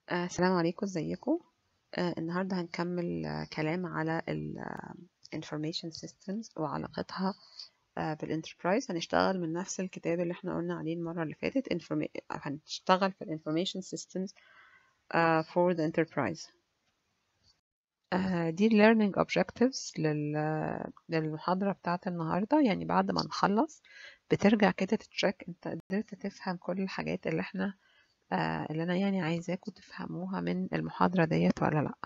آه، السلام عليكم ازيكم آه، النهارده هنكمل آه، كلام على ال آه، information systems وعلاقتها آه، بالانتربرايز هنشتغل من نفس الكتاب اللي احنا قلنا عليه المرة اللي فاتت informa- هنشتغل في ال information systems آه، for the enterprise آه، دي ال learning objectives لل- للمحاضرة بتاعت النهاردة يعني بعد ما نخلص بترجع كده تتشيك انت قدرت تفهم كل الحاجات اللي احنا آه، اللي انا يعني عايزاكم تفهموها من المحاضرة ديت ولا لا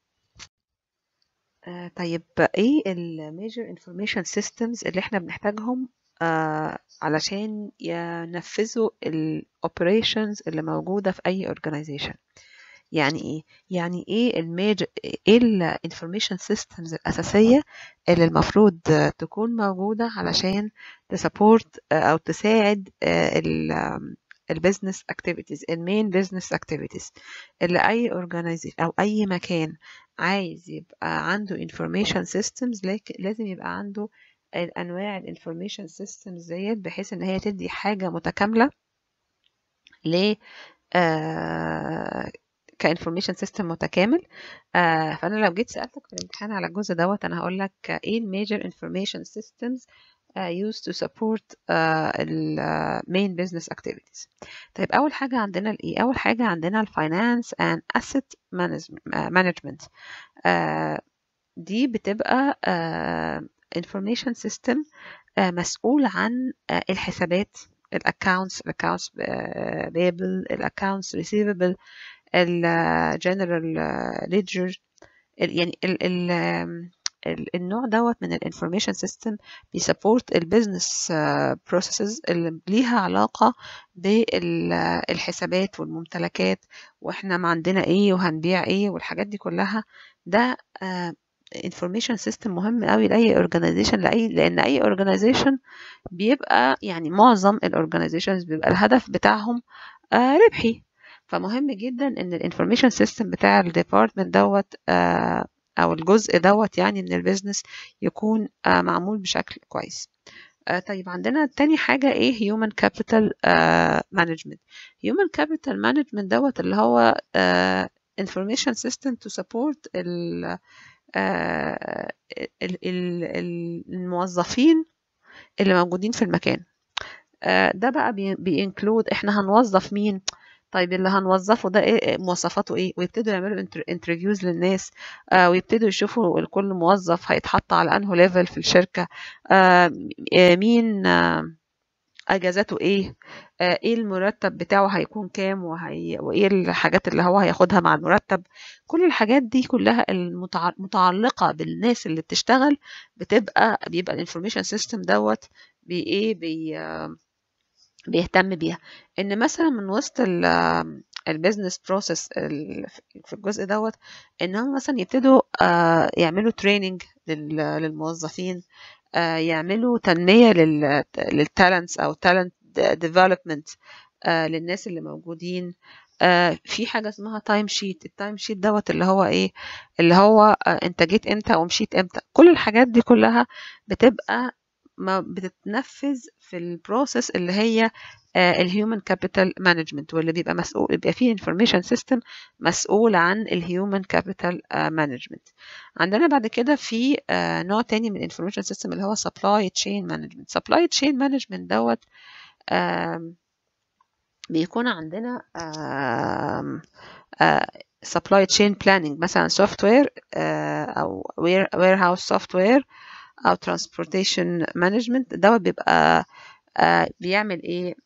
آه، طيب ايه ال major information systems اللي احنا بنحتاجهم آه، علشان ينفذوا ال operations اللي موجودة في اي organization يعني ايه يعني ايه ال major ايه ال information systems الاساسية اللي المفروض آه، تكون موجودة علشان تسابورت او تساعد آه، ال البيزنس activities المين business activities اللي اي organization او اي مكان عايز يبقى عنده information systems لك- لازم يبقى عنده الانواع الانفورميشن systems ديت بحيث ان هي تدي حاجة متكاملة ل آه كانفورميشن سيستم متكامل آه فانا لو جيت سالتك في الامتحان على الجزء دوت انا هقول لك ايه الميجر انفورميشن سيستمز used to support uh, ال uh, main business activities طيب اول حاجه عندنا الايه اول حاجه عندنا الفاينانس and asset management uh, دي بتبقى uh, information system uh, مسؤول عن uh, الحسابات الاكونتس الاكونتس payable الاكونتس receivable الجنرال ليدجر يعني ال ال ال- النوع دوت من الانفورميشن سيستم بيسبورت البيزنس بروسيسز اللي ليها علاقة بالحسابات والممتلكات واحنا ما عندنا ايه وهنبيع ايه والحاجات دي كلها ده انفورميشن سيستم مهم قوي لاي اورجانيزيشن لاي لان اي اورجانيزيشن بيبقى يعني معظم الاورجانيزيشنز بيبقى الهدف بتاعهم آه، ربحي فمهم جدا ان الانفورميشن سيستم بتاع الديبارتمنت دوت آه، او الجزء دوت يعني من البيزنس يكون آه، معمول بشكل كويس آه، طيب عندنا تاني حاجة ايه human capital آه، management human capital management دوت اللي هو آه، information system to support ال آه، ال- ال- ال- الموظفين اللي موجودين في المكان آه، ده بقى بينكلود احنا هنوظف مين طيب اللي هنوظفه ده ايه إيه مواصفاته ايه ويبتدوا يعملوا انترفيوز للناس آه ويبتدوا يشوفوا كل موظف هيتحط على انه ليفل في الشركة آه آه، مين آه اجازاته ايه آه ايه المرتب بتاعه هيكون كام وهي وايه الحاجات اللي هو هياخدها مع المرتب كل الحاجات دي كلها المتع- متعلقة بالناس اللي بتشتغل بتبقى بيبقى الانفورميشن سيستم دوت بي ايه بي آه بيهتم بيها ان مثلا من وسط البيزنس بروسيس في الجزء دوت ان هم مثلا يبتدوا آه، يعملوا تريننج للموظفين آه، يعملوا تنمية للتالنتس او تالنت ديفلوبمنت للناس اللي موجودين آه، في حاجة اسمها تايم شيت التايم شيت دوت اللي هو ايه اللي هو آه، انت جيت امتى ومشيت امتى كل الحاجات دي كلها بتبقى ما بتتنفذ في البروسيس اللي هي الهيومن كابيتال مانجمنت واللي بيبقى مسؤول بيبقى فيه انفورميشن سيستم مسؤول عن الهيومن كابيتال مانجمنت عندنا بعد كده في آه، نوع تاني من الانفورميشن سيستم اللي هو سبلاي تشين مانجمنت سبلاي تشين مانجمنت دوت آم، بيكون عندنا آم، آه، supply chain planning مثلا software آه، أو ware- warehouse software أو transportation management دوت بيبقى آه، بيعمل إيه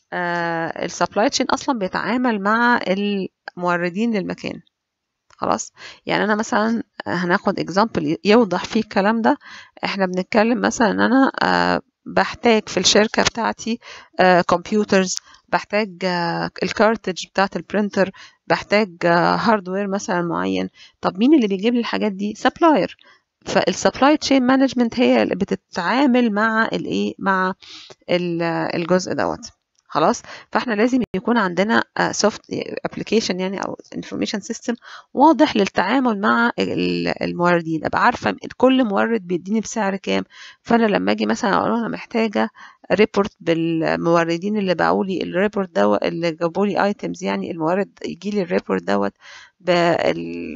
السبلاي تشين أصلا بيتعامل مع الموردين للمكان خلاص يعني أنا مثلا هناخد example يوضح فيه الكلام ده احنا بنتكلم مثلا ان انا آه، بحتاج في الشركة بتاعتي كمبيوترز بحتاج آه، الكارتج بتاعت البرينتر بحتاج هاردوير مثلا معين طب مين اللي بيجيب لي الحاجات دي سبلاير فالسبلاي تشين مانجمنت هي اللي بتتعامل مع الايه مع ال- الجزء دوت خلاص فاحنا لازم يكون عندنا سوفت ابلكيشن يعني او انفورميشن سيستم واضح للتعامل مع الموردين ابقى عارفه كل مورد بيديني بسعر كام فانا لما اجي مثلا اقول انا محتاجه ريبورت بالموردين اللي باعوا لي الريبورت دوت اللي جابوا لي ايتمز يعني المورد يجي لي الريبورت دوت بال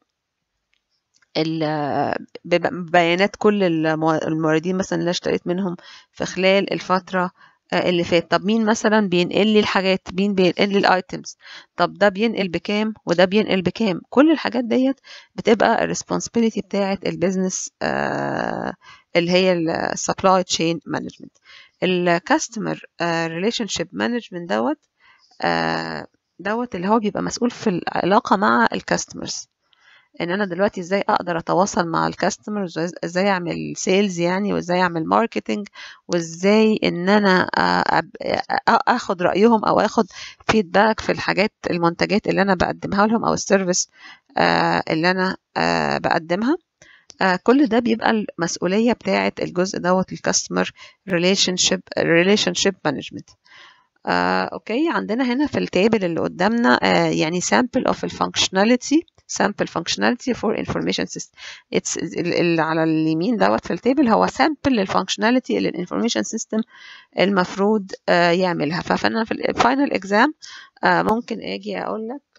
ببيانات كل الموردين مثلا اللي اشتريت منهم في خلال الفترة اللي فات طب مين مثلا بينقل لي الحاجات مين بينقل لي الايتمز طب ده بينقل بكام وده بينقل بكام كل الحاجات ديت بتبقى الريسبونسبيلتي بتاعه البيزنس اللي هي السبلاي تشين مانجمنت الكاستمر ريليشن شيب مانجمنت دوت دوت اللي هو بيبقى مسؤول في العلاقه مع الكاستمرز ان انا دلوقتي ازاي اقدر اتواصل مع الكاستمرز ازاي اعمل سيلز يعني وازاي اعمل ماركتنج وازاي ان انا اخد رايهم او اخد فيدباك في الحاجات المنتجات اللي انا بقدمها لهم او السيرفيس اللي انا بقدمها كل ده بيبقى المسؤوليه بتاعه الجزء دوت الكاستمر ريليشن شيب ريليشن شيب مانجمنت آه، اوكي عندنا هنا في التابل اللي قدامنا آه، يعني sample of الفانكشناليتي sample functionality for information system It's اللي على اليمين دوت في التابل هو sample للفانكشناليتي اللي الانفورميشن سيستم المفروض آه، يعملها فانا في الفاينل اكزام ممكن اجي اقول لك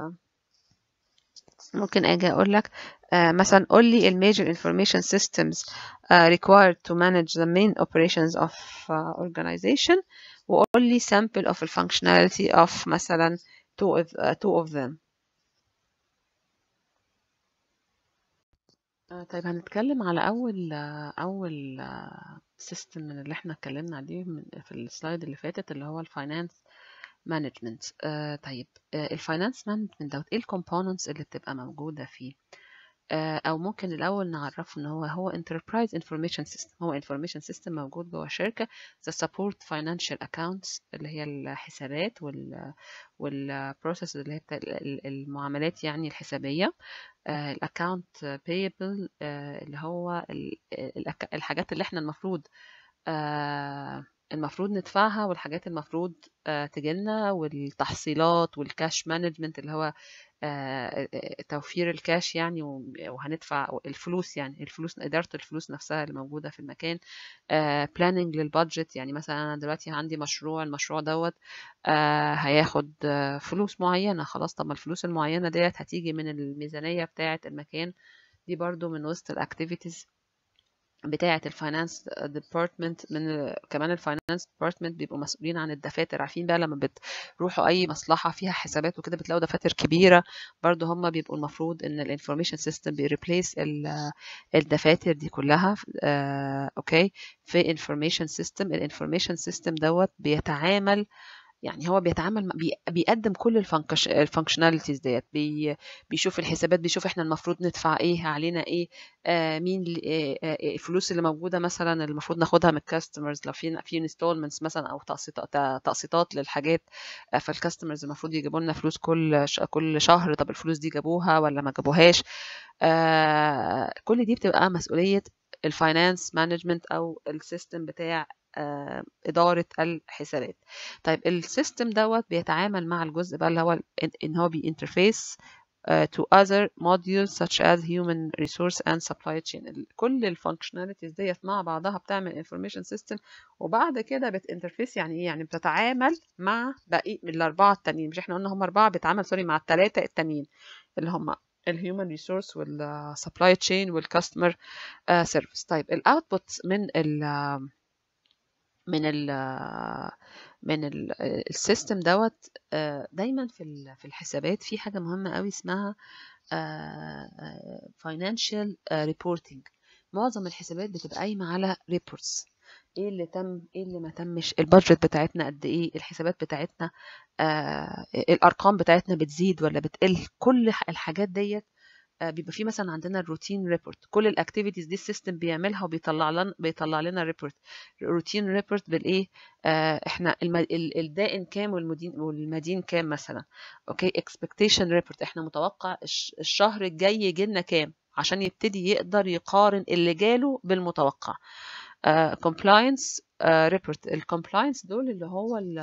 ممكن اجي اقول لك مثلا قول لي الميجر information systems required to manage the main operations of organization وقول لي sample of the functionality of مثلا two of, uh, two of them uh, طيب هنتكلم على أول uh, أول سيستم من اللي احنا اتكلمنا عليه في السلايد اللي فاتت اللي هو الفاينانس مانجمنت طيب الفاينانس مانجمنت دوت ايه الكومبوننتس اللي بتبقى موجودة فيه او ممكن الاول نعرفه ان هو هو enterprise information system هو information system موجود جوه شركه the support financial accounts اللي هي الحسابات وال والبروسيس اللي هي بتاع المعاملات يعني الحسابيه الاكونت payable اللي هو الحاجات اللي احنا المفروض المفروض ندفعها والحاجات المفروض تجيلنا والتحصيلات والكاش مانجمنت اللي هو توفير الكاش يعني وهندفع الفلوس يعني الفلوس إدارة الفلوس نفسها اللي موجودة في المكان بلاننج للبادجت يعني مثلا أنا دلوقتي عندي مشروع المشروع دوت هياخد فلوس معينة خلاص طب الفلوس المعينة ديت هتيجي من الميزانية بتاعة المكان دي برضو من وسط الأكتيفيتيز بتاعة الفاينانس ديبارتمنت من كمان الفاينانس ديبارتمنت بيبقوا مسؤولين عن الدفاتر عارفين بقى لما بتروحوا اي مصلحة فيها حسابات وكده بتلاقوا دفاتر كبيرة برضو هم بيبقوا المفروض ان الانفورميشن سيستم بيريبليس الدفاتر دي كلها آه، اوكي في انفورميشن سيستم الانفورميشن سيستم دوت بيتعامل يعني هو بيتعامل بيقدم كل الفانكشناليتيز ديت بي بيشوف الحسابات بيشوف احنا المفروض ندفع ايه علينا ايه آه مين آه آه الفلوس اللي موجوده مثلا اللي المفروض ناخدها من الكاستمرز لو في في انستولمنتس مثلا او تقسيطات تقسيطات للحاجات آه فالكاستمرز المفروض يجيبوا لنا فلوس كل كل شهر طب الفلوس دي جابوها ولا ما جابوهاش آه كل دي بتبقى مسؤوليه الفاينانس مانجمنت او السيستم بتاع إدارة الحسابات طيب السيستم دوت بيتعامل مع الجزء بقى اللي هو إن هو بينترفيس uh, to other modules such as human resource and supply chain كل الفانكشناليتيز ديت مع بعضها بتعمل information system وبعد كده بتنترفيس يعني ايه يعني بتتعامل مع باقي من الاربعه التانيين مش احنا قلنا هم اربعه بيتعامل سوري مع الثلاثه التانيين اللي هم الهيومن ريسورس والسبلاي تشين والكاستمر سيرفيس طيب الاوتبوت من ال من ال من السيستم دوت دايما في في الحسابات في حاجه مهمه قوي اسمها financial reporting معظم الحسابات بتبقى قايمه على reports ايه اللي تم ايه اللي ما تمش البادجت بتاعتنا قد ايه الحسابات بتاعتنا آه الارقام بتاعتنا بتزيد ولا بتقل كل الحاجات ديت بيبقى في مثلا عندنا الروتين ريبورت كل الاكتيفيتيز دي السيستم بيعملها وبيطلع لنا بيطلع لنا ريبورت روتين ريبورت بالايه آه احنا الدائن كام والمدين والمدين كام مثلا اوكي اكسبكتيشن ريبورت احنا متوقع الشهر الجاي يجي لنا كام عشان يبتدي يقدر يقارن اللي جاله بالمتوقع كومبلاينس ريبورت الكومبلاينس دول اللي هو ال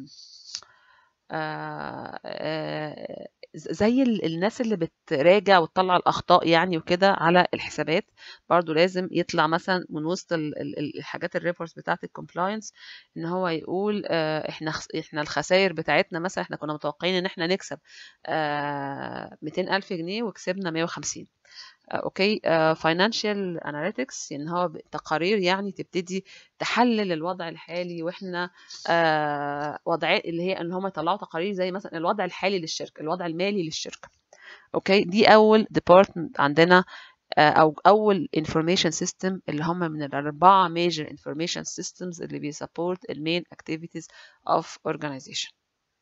آه، آه، زي ال- الناس اللي بتراجع وتطلع الأخطاء يعني وكده على الحسابات برضو لازم يطلع مثلا من وسط ال- ال- ال- الحاجات الريبورتس بتاعة الكومبلاينس ان هو يقول آه، احنا خس- احنا الخسائر بتاعتنا مثلا احنا كنا متوقعين ان احنا نكسب 200 ألف جنيه وكسبنا 150 آه، اوكي فاينانشال اناليتكس ان هو ب- تقارير يعني تبتدي تحلل الوضع الحالي واحنا آه، وضع اللي هي ان هم يطلعوا تقارير زي مثلا الوضع الحالي للشركه الوضع المالي للشركه اوكي دي اول ديبارتمنت عندنا آه، او اول انفورميشن سيستم اللي هم من الاربعه ميجر انفورميشن سيستمز اللي بيسبورت المين اكتيفيتيز اوف اورجانيزيشن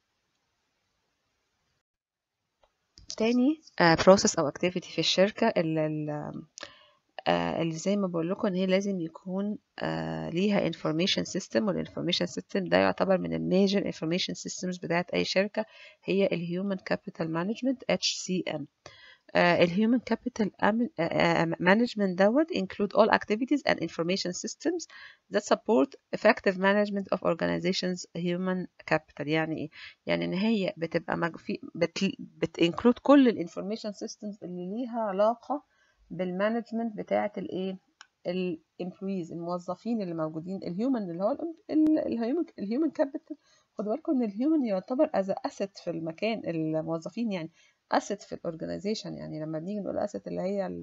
تاني بروسيس او اكتيفيتي في الشركه اللي, اللي زي ما بقول لكم ان هي لازم يكون آه، ليها انفورميشن سيستم والانفورميشن سيستم ده يعتبر من الميجر انفورميشن سيستمز بتاعت اي شركه هي الهيومن كابيتال مانجمنت اتش سي ام الهيومن كابيتال مانجمنت دوت include all activities and information systems that support effective management of organizations human capital يعني ايه يعني ان هي بتبقى مج... في بت... بت include كل الانفورميشن systems اللي ليها علاقه بالمانجمنت بتاعه الايه الامبلويز الموظفين اللي موجودين الهيومن اللي هو الهيومن الهيومن كابيتال خدوا بالكم ان الهيومن يعتبر از اسيت في المكان الموظفين يعني اسيت في الاورجنايزيشن يعني لما بنيجي نقول اسيت اللي هي ال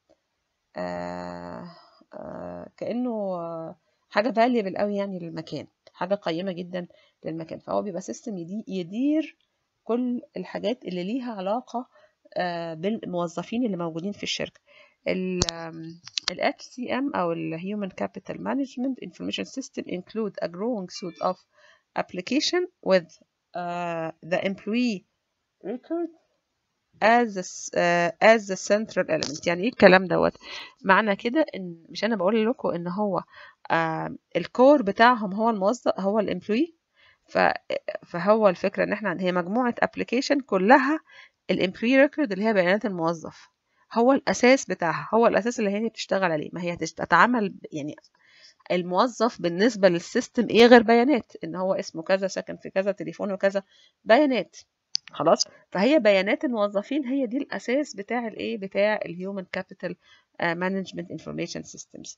آه آه كانه حاجه فاليبل قوي يعني للمكان حاجه قيمه جدا للمكان فهو بيبقى سيستم يدير كل الحاجات اللي ليها علاقه آه بالموظفين اللي موجودين في الشركه ال ال HCM أو ال Human Capital Management Information System include a growing suite of application with uh, the employee record as the, uh, as the central element يعني ايه الكلام دوت معنى كده ان مش انا بقول لكم ان هو uh, الكور بتاعهم هو الموظف هو الامبلوي فهو الفكره ان احنا هي مجموعه ابلكيشن كلها الامبلوي ريكورد اللي هي بيانات الموظف هو الاساس بتاعها هو الاساس اللي هي بتشتغل عليه ما هي تتعامل يعني الموظف بالنسبه للسيستم ايه غير بيانات ان هو اسمه كذا ساكن في كذا تليفونه كذا بيانات خلاص فهي بيانات الموظفين هي دي الاساس بتاع الايه بتاع الهيومن كابيتال مانجمنت انفورميشن سيستمز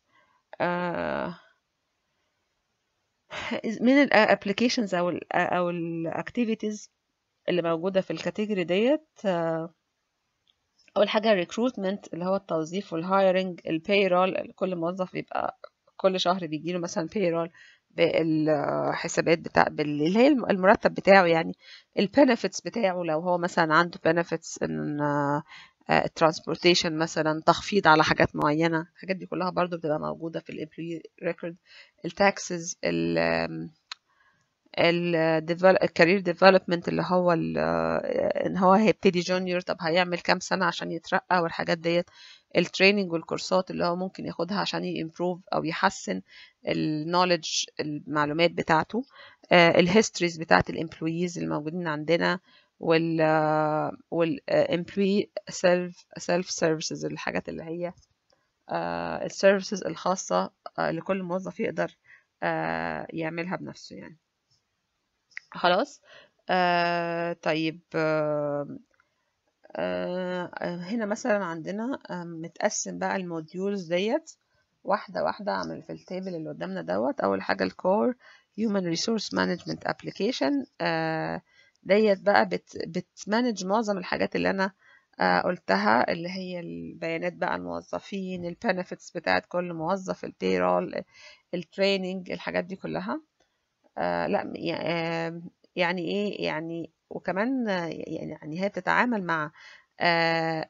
من الابلكيشنز او ال او الاكتيفيتيز اللي موجوده في الكاتيجوري ديت اول حاجه الريكروتمنت اللي هو التوظيف والهايرنج البيرول كل موظف بيبقى كل شهر بيجيله مثلا بيرول بالحسابات بتاع اللي هي المرتب بتاعه يعني البنفيتس بتاعه لو هو مثلا عنده بنفيتس ان الترانسبورتيشن مثلا تخفيض على حاجات معينه الحاجات دي كلها برضو بتبقى موجوده في الامبلوي ريكورد التاكسز الكارير ديفلوبمنت اللي هو ان هو هيبتدي جونيور طب هيعمل كام سنه عشان يترقى والحاجات ديت التريننج والكورسات اللي هو ممكن ياخدها عشان يمبروف او يحسن النولج المعلومات بتاعته الهيستوريز بتاعت الامبلويز الموجودين عندنا وال والامبلوي سيلف سيلف سيرفيسز الحاجات اللي هي السيرفيسز الخاصه اللي كل موظف يقدر يعملها بنفسه يعني خلاص آه طيب آه آه هنا مثلا عندنا آه متقسم بقى الموديولز ديت واحدة واحدة عمل في التيبل اللي قدامنا دوت أول حاجة الكور Human Resource Management Application آه ديت بقى بت بتمانج معظم الحاجات اللي أنا آه قلتها اللي هي البيانات بقى الموظفين البنفيتس بتاعت كل موظف البيرول التريننج الحاجات دي كلها آه لا يعني ايه يعني وكمان يعني هي بتتعامل مع آه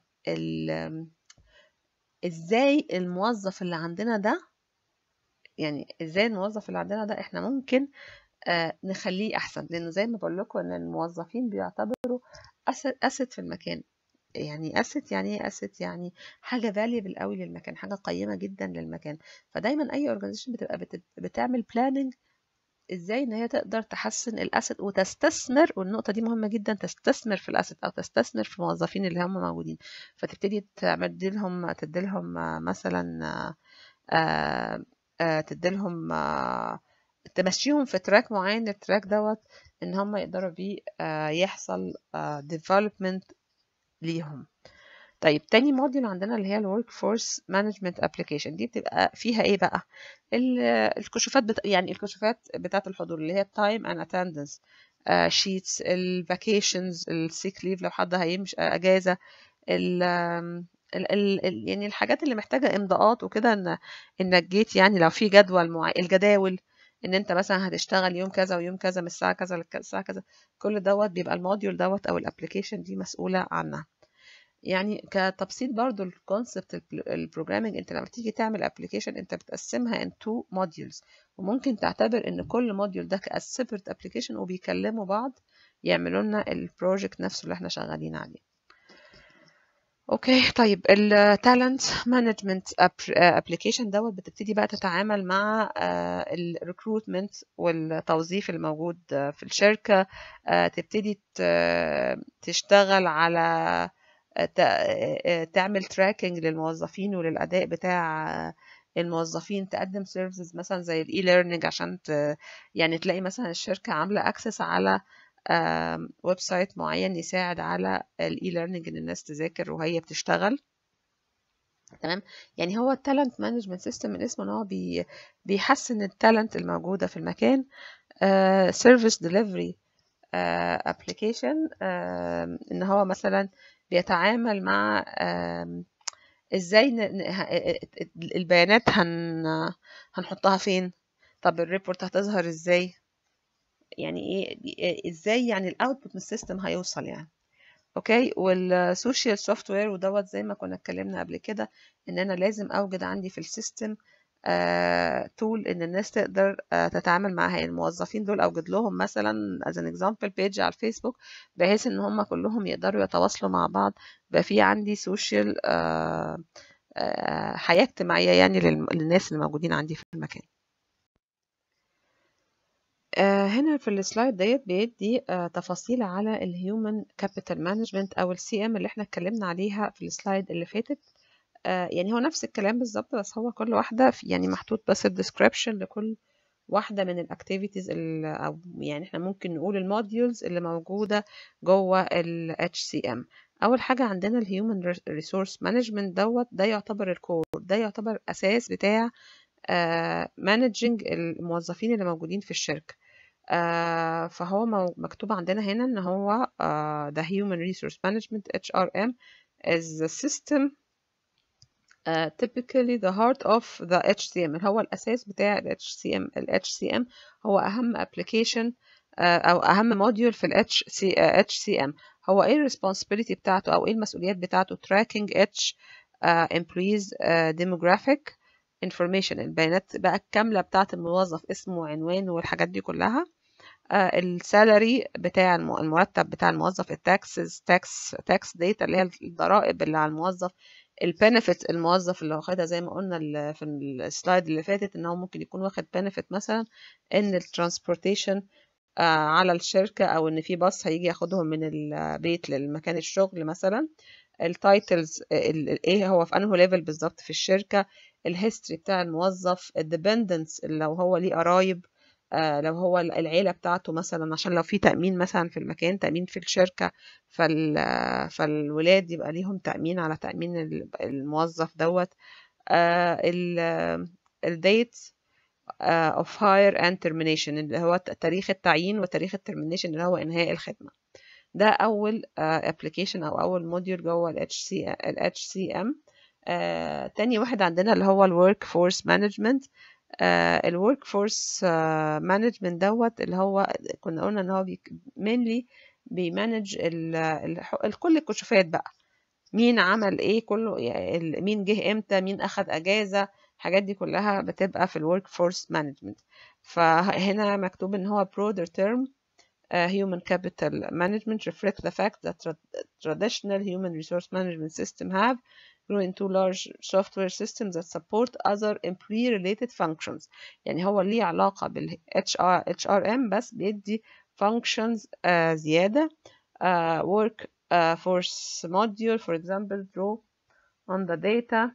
ازاي الموظف اللي عندنا ده يعني ازاي الموظف اللي عندنا ده احنا ممكن آه نخليه احسن لانه زي ما بقول لكم ان الموظفين بيعتبروا اسد في المكان يعني اسيت يعني ايه اسيت يعني حاجه فاليبل قوي للمكان حاجه قيمه جدا للمكان فدايما اي اورجانيزيشن بتبقى بتعمل بلاننج ازاي ان هي تقدر تحسن الاسد وتستثمر والنقطه دي مهمه جدا تستثمر في الاسد او تستثمر في الموظفين اللي هم موجودين فتبتدي تعمل لهم تدي لهم مثلا آه تديلهم آه تمشيهم في تراك معين التراك دوت ان هم يقدروا بيه آه يحصل آه development ليهم طيب تاني موديول عندنا اللي هي الورك فورس مانجمنت ابلكيشن دي بتبقى فيها ايه بقى الكشوفات بتا... يعني الكشوفات بتاعه الحضور اللي هي تايم اند اتندنس شيتس الفاكيشنز السيك ليف لو حد هيمشي اجازه ال ال ال يعني الحاجات اللي محتاجه امضاءات وكده ان انك جيت يعني لو في جدول معين الجداول ان انت مثلا هتشتغل يوم كذا ويوم كذا من الساعه كذا للساعه كذا كل دوت بيبقى الموديول دوت او الابلكيشن دي مسؤوله عنها يعني كتبسيط برضو الكونسبت البروجرامينج انت لما تيجي تعمل ابلكيشن انت بتقسمها in two modules وممكن تعتبر ان كل موديول ده كاس separate ابلكيشن وبيكلموا بعض يعملوا لنا البروجكت نفسه اللي احنا شغالين عليه اوكي طيب التالنت مانجمنت ابلكيشن دوت بتبتدي بقى تتعامل مع الريكروتمنت والتوظيف الموجود في الشركه تبتدي تشتغل على تعمل تراكنج للموظفين وللاداء بتاع الموظفين تقدم سيرفيسز مثلا زي الاي ليرنينج عشان ت... يعني تلاقي مثلا الشركه عامله اكسس على ويب سايت معين يساعد على الاي ليرنينج ان الناس تذاكر وهي بتشتغل تمام يعني هو التالنت مانجمنت سيستم من اسمه ان هو بي بيحسن التالنت الموجوده في المكان سيرفيس ديليفري ابلكيشن ان هو مثلا بيتعامل مع ازاي البيانات هن هنحطها فين طب الريبورت هتظهر ازاي يعني ايه ازاي يعني الاوتبوت من السيستم هيوصل يعني اوكي والسوشيال سوفت وير ودوت زي ما كنا اتكلمنا قبل كده ان انا لازم اوجد عندي في السيستم تول ان الناس تقدر آه تتعامل معها يعني الموظفين دول اوجد لهم مثلا as an example page على الفيسبوك بحيث ان هم كلهم يقدروا يتواصلوا مع بعض بقى في عندي سوشيال حياة اجتماعية يعني للناس اللي موجودين عندي في المكان آه هنا في السلايد ديت بيدي آه تفاصيل على الهيومن كابيتال مانجمنت او السي ام اللي احنا اتكلمنا عليها في السلايد اللي فاتت آه يعني هو نفس الكلام بالظبط بس هو كل واحدة في يعني محطوط بس الديسكريبشن لكل واحدة من الاكتيفيتيز او يعني احنا ممكن نقول الموديولز اللي موجودة جوه ال HCM اول حاجة عندنا الهيومن ريسورس مانجمنت دوت ده يعتبر الكور ده يعتبر اساس بتاع مانجنج الموظفين اللي موجودين في الشركة Uh, فهو مكتوب عندنا هنا ان هو uh, the human resource management HRM is the system uh, typically the heart of the HCM اللي هو الاساس بتاع ال HCM ال HCM هو اهم application او اهم موديول في ال HCM هو ايه responsibility بتاعته او ايه المسؤوليات بتاعته tracking H employees demographic information البيانات بقى الكاملة بتاعة الموظف اسمه وعنوانه والحاجات دي كلها آه السالري بتاع المرتب بتاع الموظف التاكسز تاكس تاكس داتا اللي هي الضرائب اللي على الموظف البنفيت الموظف اللي واخدها زي ما قلنا في السلايد اللي فاتت ان هو ممكن يكون واخد بنفيت مثلا ان الترانسبورتيشن آه على الشركة او ان في باص هيجي ياخدهم من البيت للمكان الشغل مثلا التايتلز ايه هو في انه ليفل بالظبط في الشركة الهيستوري بتاع الموظف الديبندنس لو هو ليه قرايب آه لو هو العيلة بتاعته مثلا عشان لو في تأمين مثلا في المكان تأمين في الشركة فال فالولاد يبقى ليهم تأمين على تأمين الموظف دوت آه الديت اوف هاير اند ترمينيشن اللي هو تاريخ التعيين وتاريخ الترمينيشن اللي هو انهاء الخدمة ده أول ابلكيشن أو أول موديول جوه ال HCM آه، تاني واحد عندنا اللي هو الورك فورس مانجمنت الورك فورس مانجمنت دوت اللي هو كنا قلنا ان هو mainly بيمانج كل الكشوفات بقى مين عمل ايه كله يعني مين جه امتى مين اخد اجازه الحاجات دي كلها بتبقى في الورك فورس مانجمنت فهنا مكتوب ان هو broader term uh, human capital management reflect the fact that tra traditional human resource management system have grow into large software systems that support other employee related functions يعني هو ليه علاقة بال HR, HRM بس بيدي functions uh, زيادة uh, work uh, force module for example draw on the data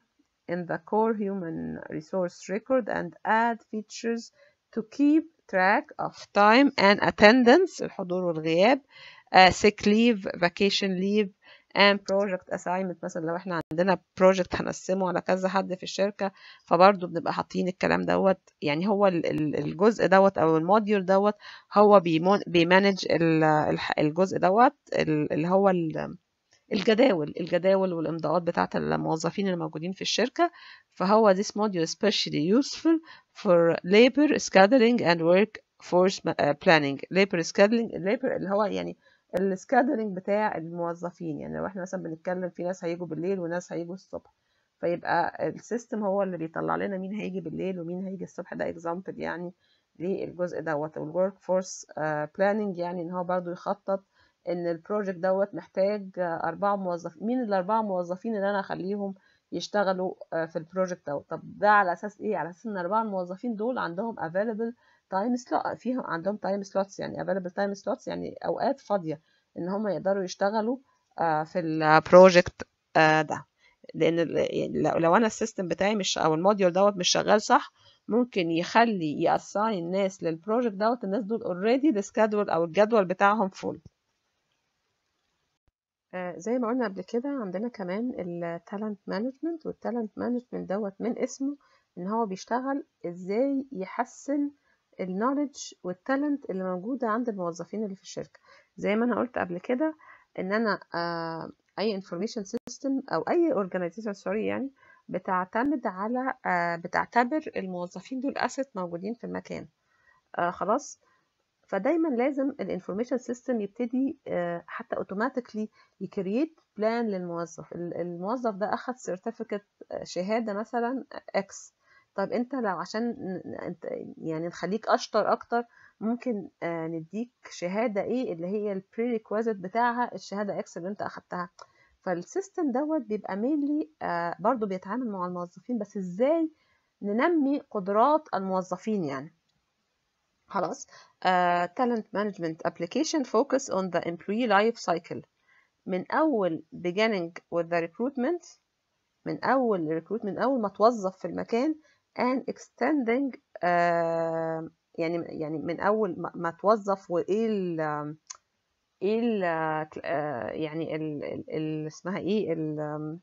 in the core human resource record and add features to keep track of time and attendance الحضور والغياب uh, sick leave vacation leave and project assignment مثلا لو احنا عندنا project هنقسمه على كذا حد في الشركة فبرضه بنبقى حاطين الكلام دوت يعني هو الجزء دوت او الموديول دوت هو بيمانج الجزء دوت اللي هو الجداول الجداول والامضاءات بتاعه الموظفين اللي موجودين في الشركه فهو this module especially useful for labor scheduling and workforce planning labor scheduling labor اللي هو يعني السكادولينج بتاع الموظفين يعني لو احنا مثلا بنتكلم في ناس هيجوا بالليل وناس هيجوا الصبح فيبقى السيستم هو اللي بيطلع لنا مين هيجي بالليل ومين هيجي الصبح ده اكزامبل يعني للجزء دوت والورك فورس بلاننج يعني ان هو برضو يخطط ان البروجكت دوت محتاج اربعة موظفين مين الاربعة موظفين اللي انا اخليهم يشتغلوا في البروجكت دوت طب ده على اساس ايه على اساس ان الاربعة الموظفين دول عندهم available تايم سلوت فيهم عندهم تايم سلوتس يعني available تايم سلوتس يعني اوقات فاضيه ان هم يقدروا يشتغلوا في البروجكت ده لان لو انا السيستم بتاعي مش او الموديول دوت مش شغال صح ممكن يخلي ياساين ناس للبروجكت دوت الناس دول اوريدي السكادول او الجدول بتاعهم فول زي ما قلنا قبل كده عندنا كمان التالنت مانجمنت والتالنت مانجمنت دوت من اسمه ان هو بيشتغل ازاي يحسن النولج والتالنت اللي موجودة عند الموظفين اللي في الشركة زي ما أنا قلت قبل كده إن أنا آه أي information system أو أي organization سوري يعني بتعتمد على آه بتعتبر الموظفين دول asset موجودين في المكان آه خلاص فدايما لازم الانفورميشن سيستم يبتدي آه حتى اوتوماتيكلي يكريت بلان للموظف الموظف ده اخد سيرتيفيكت شهاده مثلا اكس طيب انت لو عشان انت يعني نخليك اشطر اكتر ممكن آه نديك شهادة ايه اللي هي البريكوازيت بتاعها الشهادة اكس اللي انت اخدتها فالسيستم دوت بيبقى مينلي آه برضو بيتعامل مع الموظفين بس ازاي ننمي قدرات الموظفين يعني خلاص uh, talent management application focus on the employee life cycle من أول beginning with the recruitment من أول recruitment من أول ما توظف في المكان and extending uh, يعني يعني من أول ما, ما توظف وإيه ال إيه ال uh, يعني ال, ال, ال اسمها إيه ال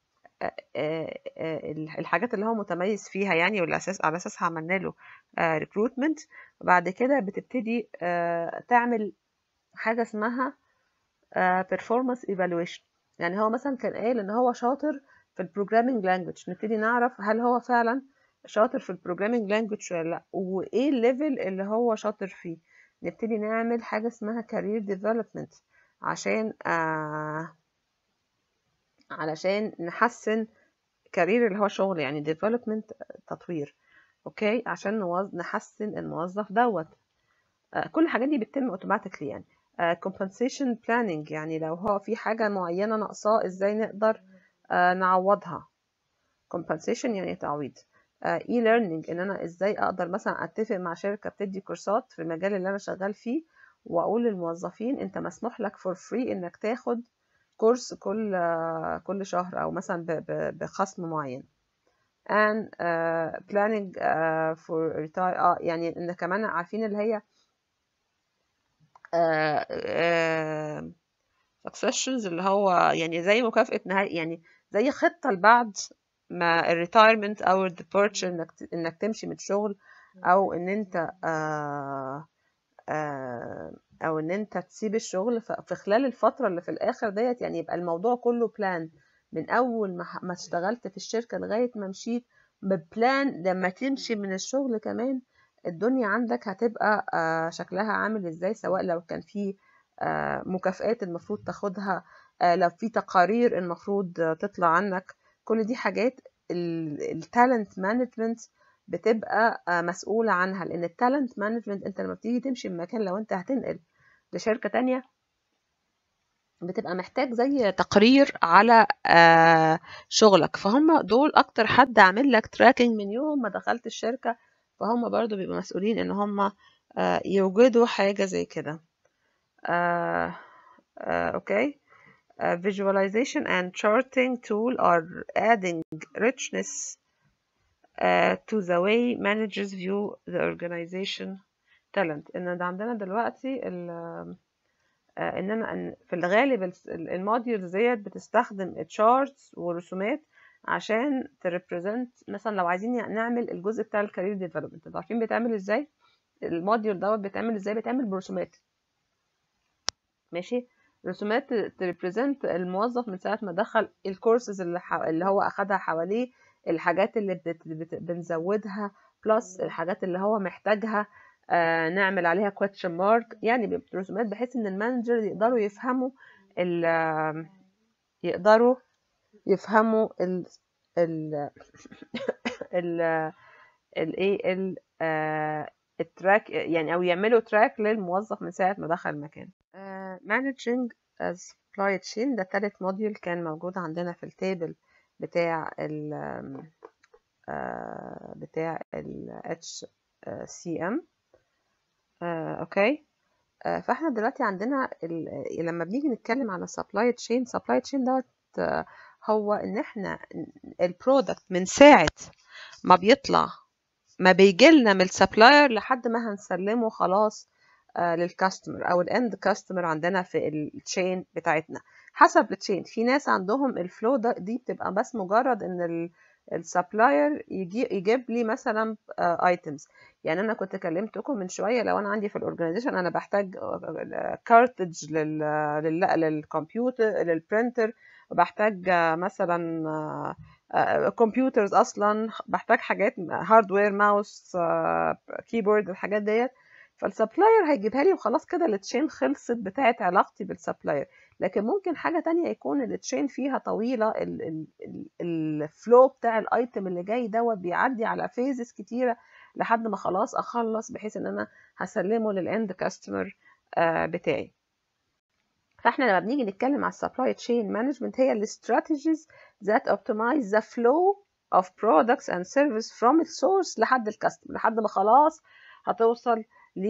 الحاجات اللي هو متميز فيها يعني والاساس على اساسها عملنا له ريكروتمنت وبعد كده بتبتدي تعمل حاجه اسمها performance evaluation يعني هو مثلا كان قال ان هو شاطر في البروجرامينج لانجوج نبتدي نعرف هل هو فعلا شاطر في البروجرامينج لانجوج ولا لا وايه الليفل اللي هو شاطر فيه نبتدي نعمل حاجه اسمها career development عشان آه علشان نحسن كارير اللي هو شغل يعني development تطوير اوكي عشان نوز... نحسن الموظف دوت آه كل الحاجات دي بتتم اوتوماتيكلي يعني آه compensation planning يعني لو هو في حاجة معينة ناقصاه ازاي نقدر آه نعوضها compensation يعني تعويض آه e-learning ان انا ازاي اقدر مثلا اتفق مع شركة بتدي كورسات في المجال اللي انا شغال فيه واقول للموظفين انت مسموح لك for free انك تاخد كورس كل كل شهر او مثلا بخصم معين and uh, planning uh, for retire اه يعني ان كمان عارفين اللي هي uh, uh, successions اللي هو يعني زي مكافأة نهاية يعني زي خطة لبعد ما الريتايرمنت او الديبارتشر انك انك تمشي من الشغل او ان انت uh, uh, او ان انت تسيب الشغل في خلال الفترة اللي في الاخر ديت يعني يبقى الموضوع كله بلان من اول ما ما اشتغلت في الشركة لغاية ما مشيت ببلان لما تمشي من الشغل كمان الدنيا عندك هتبقى شكلها عامل ازاي سواء لو كان في مكافآت المفروض تاخدها لو في تقارير المفروض تطلع عنك كل دي حاجات التالنت مانجمنت بتبقى مسؤولة عنها لأن التالنت مانجمنت أنت لما بتيجي تمشي من مكان لو أنت هتنقل لشركة تانية بتبقى محتاج زي تقرير على شغلك فهم دول أكتر حد عامل لك تراكنج من يوم ما دخلت الشركة فهم برضو بيبقوا مسؤولين إن هم يوجدوا حاجة زي كده أوكي uh, visualization and charting tool are adding richness uh, to the way managers view the organization talent ان ده عندنا دلوقتي ال آه، ان انا إن في الغالب الس- ال- الموديولز ديت بتستخدم تشارتس ورسومات عشان تريبريزنت مثلا لو عايزين يع- نعمل الجزء بتاع الكارير ديفلوبمنت انتوا عارفين بيتعمل ازاي الموديول دوت بيتعمل ازاي بيتعمل برسومات ماشي رسومات تريبريزنت الموظف من ساعة ما دخل الكورسز اللي, ح... اللي هو أخدها حواليه الحاجات اللي بت... بت... بنزودها بلس الحاجات اللي هو محتاجها آه نعمل عليها question mark يعني بيبقى رسومات بحيث ان المانجر يقدروا يفهموا ال... آه، يقدروا يفهموا ال ال ال الايه ال آه، التراك يعني او يعملوا تراك للموظف من ساعة ما دخل المكان آه، managing a supply chain ده تالت موديول كان موجود عندنا في التيبل بتاع ال آم، آه، بتاع ال HCM آه، اوكي آه، فاحنا دلوقتي عندنا ال... لما بنيجي نتكلم على supply chain supply chain دوت آه، هو ان احنا البرودكت من ساعة ما بيطلع ما بيجيلنا من السبلاير لحد ما هنسلمه خلاص آه، للكاستمر او الاند كاستمر عندنا في التشين بتاعتنا حسب التشين في ناس عندهم الفلو ده دي بتبقى بس مجرد ان السبلاير يجي يجيب لي مثلا ايتمز يعني انا كنت كلمتكم من شويه لو انا عندي في الاورجانيزيشن انا بحتاج كارتج لل لل- للكمبيوتر للبرينتر وبحتاج آه، مثلا كمبيوترز اصلا بحتاج حاجات هاردوير ماوس كيبورد الحاجات ديت فالسبلاير هيجيبها لي وخلاص كده التشين خلصت بتاعت علاقتي بالسبلاير لكن ممكن حاجة تانية يكون التشين فيها طويلة الفلو بتاع الايتم اللي جاي دوت بيعدي على فيزز كتيرة لحد ما خلاص اخلص بحيث ان انا هسلمه للاند كاستمر بتاعي فاحنا لما بنيجي نتكلم على السبلاي تشين مانجمنت هي الاستراتيجيز that optimize the flow of products and service from its source لحد الكاستمر لحد ما خلاص هتوصل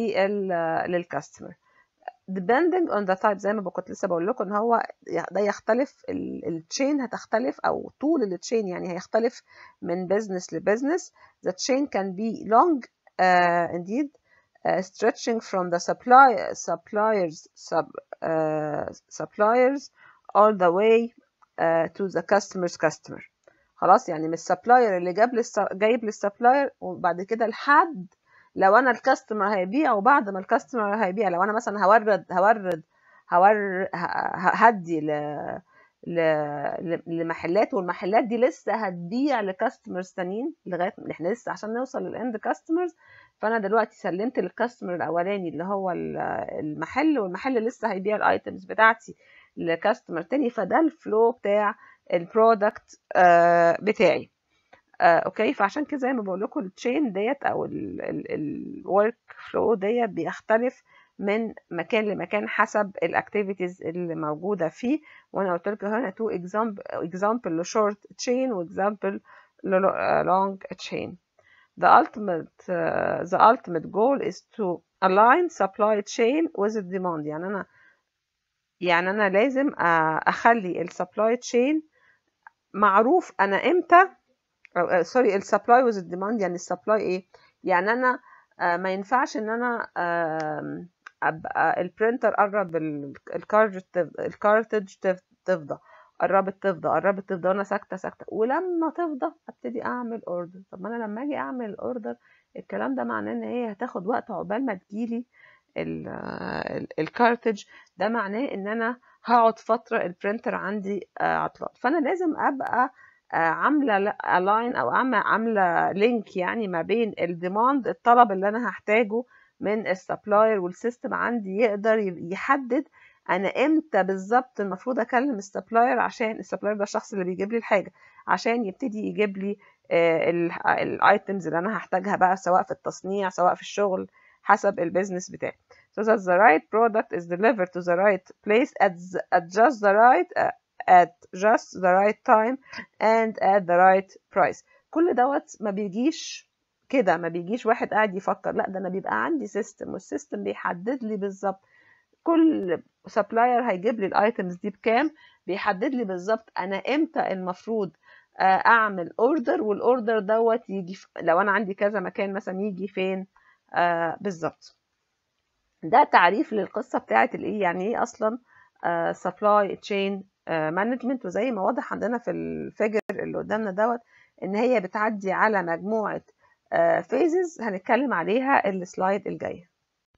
للكاستمر depending on the type زي ما كنت لسه بقول لكم ان هو ده يختلف التشين هتختلف او طول التشين يعني هيختلف من business لبزنس the chain can be long uh, indeed uh, stretching from the supply suppliers sub, uh, suppliers all the way uh, to the customer's customer خلاص يعني من السبلاير اللي جاب للس... جايب للسبلاير وبعد كده لحد لو انا الكاستمر هيبيع وبعد ما الكاستمر هيبيع لو انا مثلا هورد هورد هور هدي ل... ل... لمحلات والمحلات دي لسه هتبيع لكاستمرز تانيين لغايه احنا لسه عشان نوصل للاند كاستمرز فانا دلوقتي سلمت للكاستمر الاولاني اللي هو المحل والمحل لسه هيبيع الايتمز بتاعتي لكاستمر تاني فده الفلو بتاع البرودكت بتاعي آه، اوكي فعشان كده زي ما بقول لكم التشين ديت او الورك فلو ديت بيختلف من مكان لمكان حسب الاكتيفيتيز اللي موجوده فيه وانا قلت لكم هنا تو اكزامبل اكزامبل لشورت تشين واكزامبل لونج تشين The ultimate uh, the ultimate goal is to align supply chain with the demand يعني انا يعني انا لازم اخلي السبلاي تشين معروف انا امتى سوري السبلاي وذ الديماند يعني السبلاي ايه يعني انا آه ما ينفعش ان انا آه ابقى البرينتر قرب الكارتج الكارتج تفضى قربت تفضى قربت تفضى وانا ساكته ساكته ولما تفضى ابتدي اعمل اوردر طب ما انا لما اجي اعمل الاوردر الكلام ده معناه ان هي هتاخد وقت عقبال ما تجيلي الكارتج ده معناه ان انا هقعد فتره البرينتر عندي عطلان فانا لازم ابقى عامله الاين او عامله لينك يعني ما بين الديماند الطلب اللي انا هحتاجه من السبلاير والسيستم عندي يقدر يحدد انا امتى بالظبط المفروض اكلم السبلاير عشان السبلاير ده الشخص اللي بيجيب لي الحاجه عشان يبتدي يجيب لي الايتمز اللي انا هحتاجها بقى سواء في التصنيع سواء في الشغل حسب البيزنس بتاعي so that the right product is delivered to the right place at, the, at just the right uh, at just the right time and at the right price كل دوت ما بيجيش كده ما بيجيش واحد قاعد يفكر لا ده انا بيبقى عندي سيستم والسيستم بيحدد لي بالظبط كل سبلاير هيجيب لي الايتمز دي بكام بيحدد لي بالظبط انا امتى المفروض اعمل اوردر والاوردر دوت يجي لو انا عندي كذا مكان مثلا يجي فين آه بالظبط ده تعريف للقصه بتاعه الايه يعني ايه اصلا سبلاي تشين مانجمنت وزي ما واضح عندنا في الفيجر اللي قدامنا دوت ان هي بتعدي على مجموعه فيزز هنتكلم عليها السلايد الجايه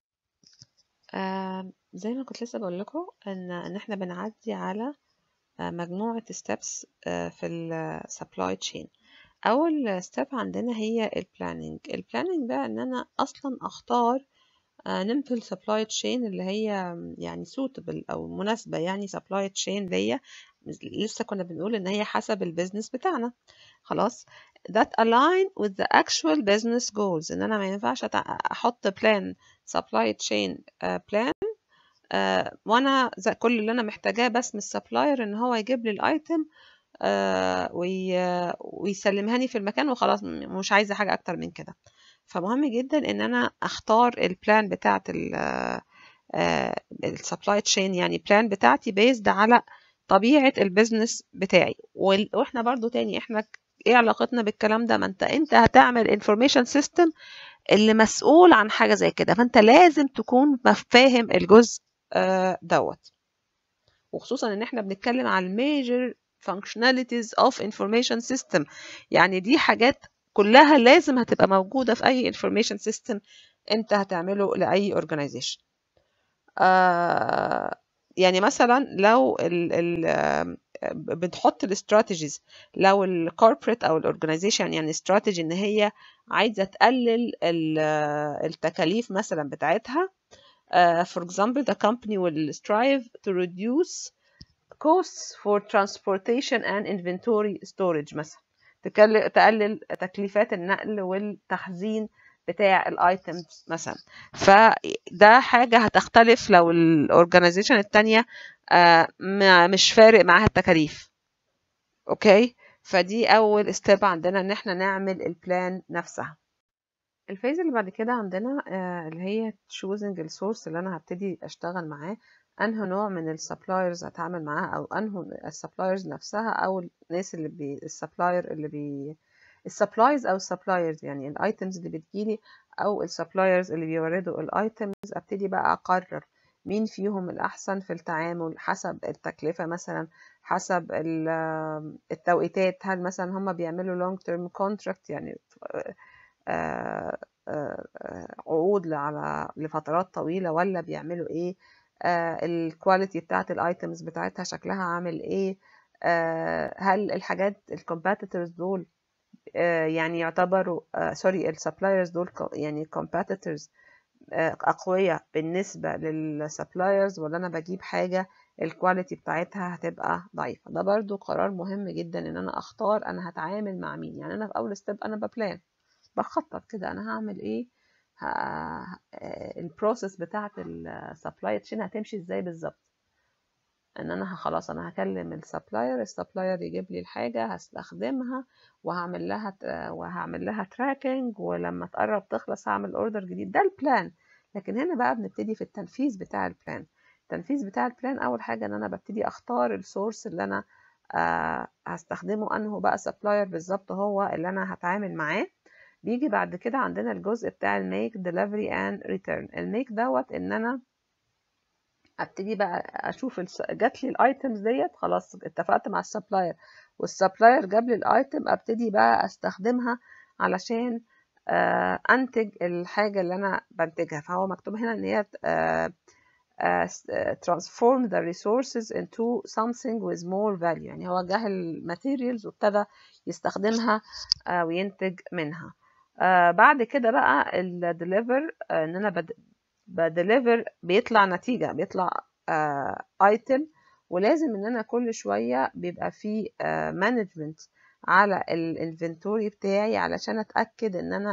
آه زي ما كنت لسه بقول لكم ان ان احنا بنعدي على مجموعة steps في ال supply chain أول step عندنا هي ال planning ال planning بقى إن أنا أصلا أختار نمبل supply chain اللي هي يعني suitable أو مناسبة يعني supply chain ليا لسه كنا بنقول إن هي حسب البيزنس بتاعنا خلاص that align with the actual business goals إن أنا ما ينفعش أحط plan supply chain plan آه وانا زي كل اللي انا محتاجاه بس من السبلاير ان هو يجيب لي الايتم آه وي ويسلمها لي في المكان وخلاص مش عايزه حاجه اكتر من كده فمهم جدا ان انا اختار البلان بتاعه السبلاي تشين يعني بلان بتاعتي بيزد على طبيعه البيزنس بتاعي واحنا برضو تاني احنا ايه علاقتنا بالكلام ده ما انت انت هتعمل انفورميشن سيستم اللي مسؤول عن حاجه زي كده فانت لازم تكون فاهم الجزء دوت وخصوصا ان احنا بنتكلم على الميجر functionalities of information system يعني دي حاجات كلها لازم هتبقى موجودة في أي information system أنت هتعمله لأي organization آه يعني مثلا لو ال ال بتحط الاستراتيجيز لو الكوربريت او الاورجنايزيشن يعني استراتيجي ان هي عايزه تقلل التكاليف مثلا بتاعتها Uh, for example, the company will strive to reduce costs for transportation and inventory storage مثلا تقلل تكلفات النقل والتخزين بتاع الايتمز مثلا فده حاجة هتختلف لو الاورجنايزيشن التانية uh, مش فارق معاها التكاليف اوكي فدي اول ستيب عندنا ان احنا نعمل البلان نفسها الفيز اللي بعد كده عندنا آه اللي هي choosing السورس اللي انا هبتدي اشتغل معاه انه نوع من السبلايرز هتعامل معاها او انه السبلايرز نفسها او الناس اللي بي السبلاير اللي بي السبلايز او السبلايرز يعني الايتمز اللي بتجيلي او السبلايرز اللي بيوردوا الايتمز ابتدي بقى اقرر مين فيهم الاحسن في التعامل حسب التكلفه مثلا حسب التوقيتات هل مثلا هم بيعملوا لونج تيرم كونتراكت يعني آآ آآ عقود على لفترات طويلة ولا بيعملوا ايه الكواليتي بتاعت الايتمز بتاعتها شكلها عامل ايه هل الحاجات الكومباتيتورز دول يعني يعتبروا سوري السبلايرز دول يعني كومباتيتورز أقوياء بالنسبة للسبلايرز ولا أنا بجيب حاجة الكواليتي بتاعتها هتبقى ضعيفة ده برضو قرار مهم جدا إن أنا أختار أنا هتعامل مع مين يعني أنا في أول ستيب أنا ببلان بخطط كده انا هعمل ايه البروسيس بتاعه السبلاي تشين هتمشي ازاي بالظبط ان انا خلاص انا هكلم السبلاير السبلاير يجيب لي الحاجه هستخدمها وهعمل لها وهعمل لها تراكنج ولما تقرب تخلص هعمل اوردر جديد ده البلان لكن هنا بقى بنبتدي في التنفيذ بتاع البلان التنفيذ بتاع البلان اول حاجه ان انا ببتدي اختار السورس اللي انا آه هستخدمه انه بقى سبلاير بالظبط هو اللي انا هتعامل معاه بيجي بعد كده عندنا الجزء بتاع الميك ديليفري اند ريتيرن الميك دوت ان انا ابتدي بقى اشوف جات لي الايتمز ديت خلاص اتفقت مع السبلاير والسبلاير جاب لي الايتم ابتدي بقى استخدمها علشان آه انتج الحاجه اللي انا بنتجها فهو مكتوب هنا ان هي آه transform the resources into something with more value يعني هو جه الماتيريالز وابتدى يستخدمها آه وينتج منها آه بعد كده بقى الديليفر آه ان انا بديليفر بيطلع نتيجة بيطلع ايتم ولازم ان انا كل شوية بيبقى في مانجمنت على الانفنتوري بتاعي علشان اتأكد ان انا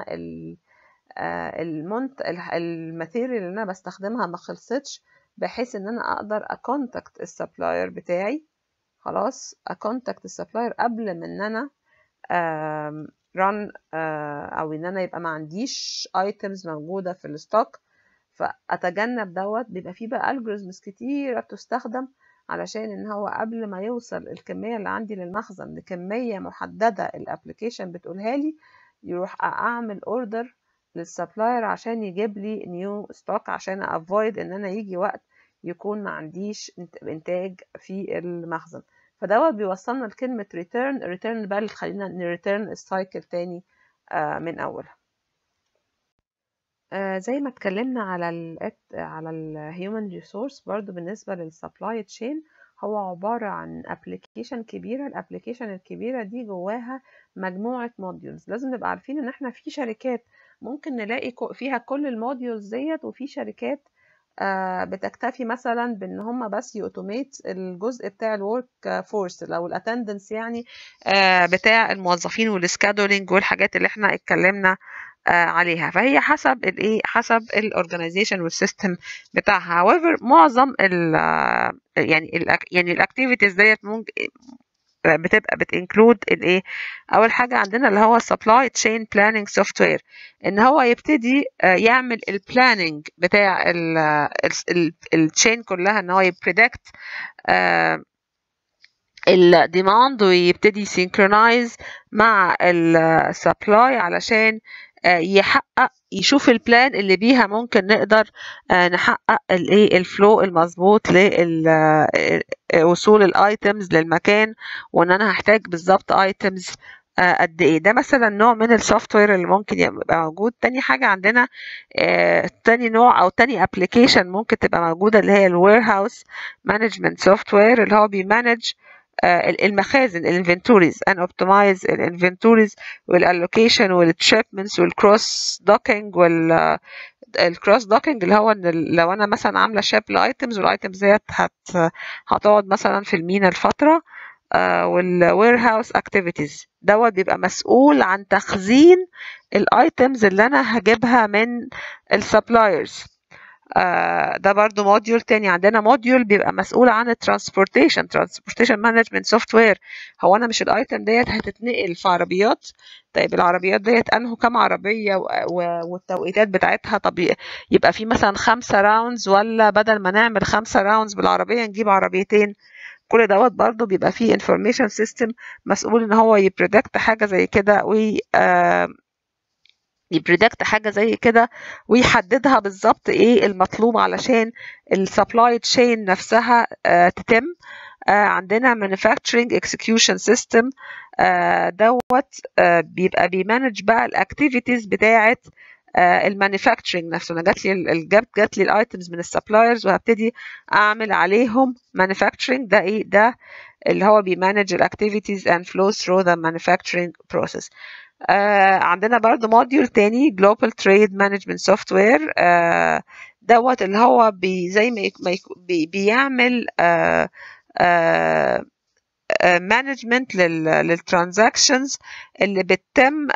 المنت الماتيريال اللي انا بستخدمها ما خلصتش بحيث ان انا اقدر اكونتاكت السبلاير بتاعي خلاص اكونتاكت السبلاير قبل ما ان انا ران او ان انا يبقى ما عنديش ايتمز موجوده في الستوك فاتجنب دوت بيبقى فيه بقى الجوريزمز كتيره بتستخدم علشان ان هو قبل ما يوصل الكمية اللي عندي للمخزن لكمية محددة الابليكيشن بتقولها لي يروح اعمل اوردر للسبلاير عشان يجيب لي نيو ستوك عشان افويد ان انا يجي وقت يكون ما عنديش انتاج في المخزن فدوت بيوصلنا لكلمة return return بقى اللي تخلينا نريتيرن السايكل تاني آه من أولها آه زي ما اتكلمنا على ال على ال human resource برضو بالنسبة للسبلاي تشين هو عبارة عن ابلكيشن كبيرة الابلكيشن الكبيرة دي جواها مجموعة موديولز لازم نبقى عارفين ان احنا في شركات ممكن نلاقي فيها كل الموديولز ديت وفي شركات آه بتكتفي مثلا بان هم بس يوتوميت الجزء بتاع الورك فورس او الاتندنس يعني آه بتاع الموظفين والسكادولينج والحاجات اللي احنا اتكلمنا آه عليها فهي حسب الايه حسب الاورجنايزيشن والسيستم بتاعها however معظم ال يعني ال يعني الاكتيفيتيز ديت ممكن بتبقى بتنكلود الايه اول حاجه عندنا اللي هو سبلاي تشين بلاننج سوفت وير ان هو يبتدي يعمل البلاننج بتاع التشين كلها ان هو يبريدكت الديماند ويبتدي سينكرونايز مع السبلاي علشان يحقق يشوف البلان اللي بيها ممكن نقدر نحقق الايه الفلو المظبوط لوصول الايتمز للمكان وان انا هحتاج بالظبط ايتمز قد ايه ده مثلا نوع من السوفت وير اللي ممكن يبقى موجود تاني حاجه عندنا آه تاني نوع او تاني ابلكيشن ممكن تبقى موجوده اللي هي الوير هاوس مانجمنت سوفت وير اللي هو بيمانج المخازن الانفنتوريز ان اوبتمايز الانفنتوريز والالوكيشن والشيبمنتس والكروس دوكينج وال الكروس دوكينج اللي هو ان لو انا مثلا عامله شيب لايتمز والايتمز ديت هت هتقعد مثلا في المينا لفتره والوير هاوس اكتيفيتيز دوت بيبقى مسؤول عن تخزين الايتمز اللي انا هجيبها من السبلايرز آه ده برضو موديول تاني عندنا موديول بيبقى مسؤول عن الترانسبورتيشن ترانسبورتيشن مانجمنت سوفت وير هو انا مش الايتم ديت هتتنقل في عربيات طيب العربيات ديت انهوا كام عربيه والتوقيتات بتاعتها طب يبقى في مثلا خمسة راوندز ولا بدل ما نعمل خمسة راوندز بالعربيه نجيب عربيتين كل دوت برضو بيبقى فيه انفورميشن سيستم مسؤول ان هو يبريدكت حاجه زي كده وي آه يبريدكت حاجه زي كده ويحددها بالظبط ايه المطلوب علشان السبلاي تشين نفسها آه تتم آه عندنا manufacturing execution system آه دوت آه بيبقى بيمانج بقى الاكتيفيتيز بتاعه المانيفاكتشرنج نفسه انا جات لي الجاب جات لي الايتمز من السبلايرز وهبتدي اعمل عليهم مانيفاكتشرنج ده ايه ده اللي هو بيمانج الاكتيفيتيز and flows through the manufacturing process آه عندنا برضو موديول تاني Global Trade Management Software آه دوت اللي هو بي زي ما بي بيعمل آه آه مانجمنت للترانزاكشنز اللي بتتم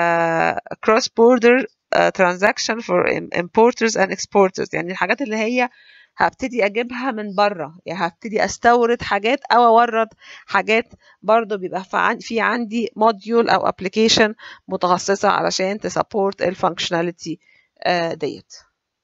كروس بوردر ترانزاكشن فور importers and exporters يعني الحاجات اللي هي هبتدي اجيبها من بره يعني هبتدي استورد حاجات او اورد حاجات برضو بيبقى في عندي موديول او ابلكيشن متخصصه علشان تسبورت الفانكشناليتي ديت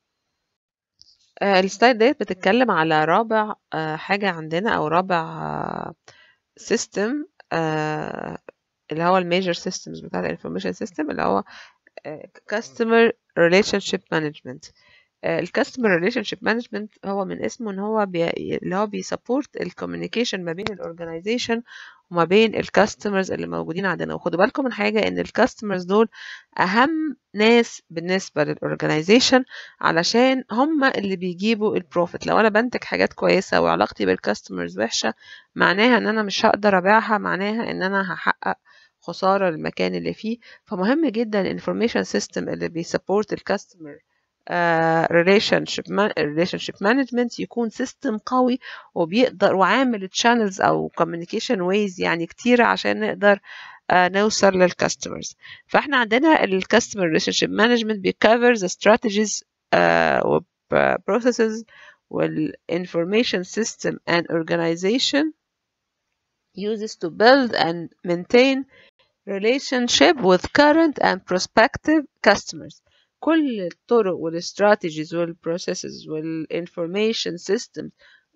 السلايد ديت بتتكلم على رابع حاجه عندنا او رابع سيستم اللي هو الميجر سيستمز بتاعت الانفورميشن سيستم اللي هو customer relationship management الكاستمر ريليشن شيب مانجمنت هو من اسمه ان هو بي... اللي هو بيسبورت الكوميونيكيشن ما بين الاورجنايزيشن وما بين الكاستمرز اللي موجودين عندنا وخدوا بالكم من حاجه ان الكاستمرز دول اهم ناس بالنسبه للاورجنايزيشن علشان هم اللي بيجيبوا البروفيت لو انا بنتج حاجات كويسه وعلاقتي بالكاستمرز وحشه معناها ان انا مش هقدر ابيعها معناها ان انا هحقق خساره للمكان اللي فيه فمهم جدا الانفورميشن سيستم اللي بيسبورت الكاستمر ريليشنشيب ريليشنشيب مانجمنت يكون سيستم قوي وبيقدر وعامل تشانلز او كوميونيكيشن ويز يعني كتيره عشان نقدر uh, نوصل للكاستمرز فاحنا عندنا الكاستمر ريليشنشيب مانجمنت بيكفر ذا strategies uh, processes والinformation system and organization uses to build and maintain relationship with current and prospective customers كل الطرق والاستراتيجيز والبروسيسز والانفورميشن سيستم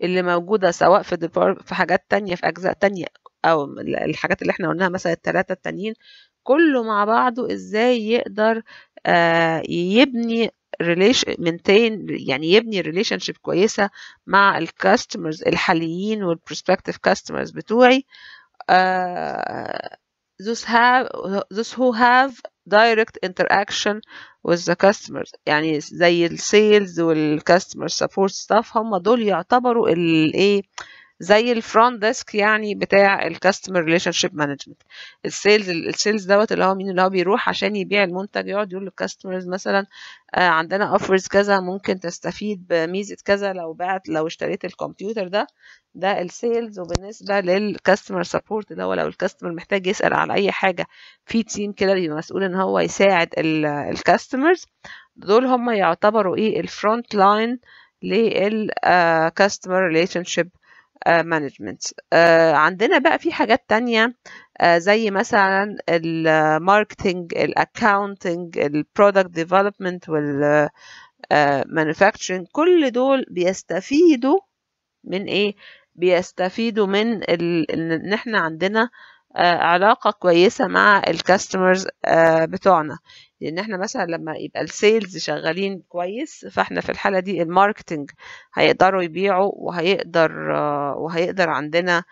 اللي موجودة سواء في ديبار في حاجات تانية في أجزاء تانية أو الحاجات اللي احنا قلناها مثلا التلاتة التانيين كله مع بعضه ازاي يقدر آه يبني ريليشن مينتين يعني يبني ريليشن شيب كويسه مع الكاستمرز الحاليين والبروسبكتيف كاستمرز بتوعي uh, those have those who have direct interaction with the customers يعني زي السيلز والكاستمر سبورت ستاف هم دول يعتبروا الايه زي الفرونت ديسك يعني بتاع الكاستمر ريليشن شيب مانجمنت السيلز السيلز دوت اللي هو مين اللي هو بيروح عشان يبيع المنتج يقعد يقول للكاستمرز مثلا آه عندنا اوفرز كذا ممكن تستفيد بميزه كذا لو بعت لو اشتريت الكمبيوتر ده ده السيلز وبالنسبه للكاستمر سبورت اللي هو لو الكاستمر محتاج يسال على اي حاجه في تيم كده بيبقى مسؤول ان هو يساعد الكاستمرز دول هم يعتبروا ايه الفرونت لاين للكاستمر ريليشن شيب مانجمنت عندنا بقى في حاجات تانية uh, زي مثلا الماركتينج الاكاونتنج البرودكت ديفلوبمنت والمانيفاكتشرنج كل دول بيستفيدوا من ايه بيستفيدوا من ان احنا عندنا uh, علاقة كويسة مع الكاستمرز uh, بتوعنا لان احنا مثلا لما يبقى السيلز شغالين كويس فاحنا في الحاله دي الماركتنج هيقدروا يبيعوا وهيقدر وهيقدر عندنا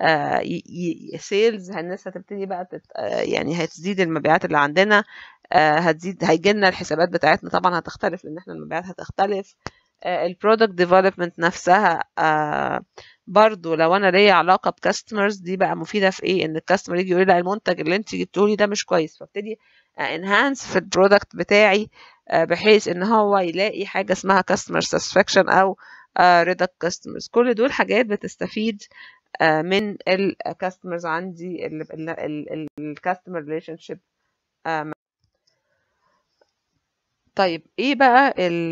سيلز الناس هتبتدي بقى تت يعني هتزيد المبيعات اللي عندنا هتزيد هيجي لنا الحسابات بتاعتنا طبعا هتختلف لان احنا المبيعات هتختلف البرودكت ديفلوبمنت نفسها برضو لو انا ليا علاقه بكاستمرز دي بقى مفيده في ايه ان الكاستمر يجي يقول لي لا المنتج اللي انت جبته لي ده مش كويس فابتدي انهانس في البرودكت بتاعي بحيث ان هو يلاقي حاجه اسمها كاستمر ساتسفاكشن او رضا كاستمرز كل دول حاجات بتستفيد من الكاستمرز عندي الكاستمر ريليشن شيب طيب ايه بقى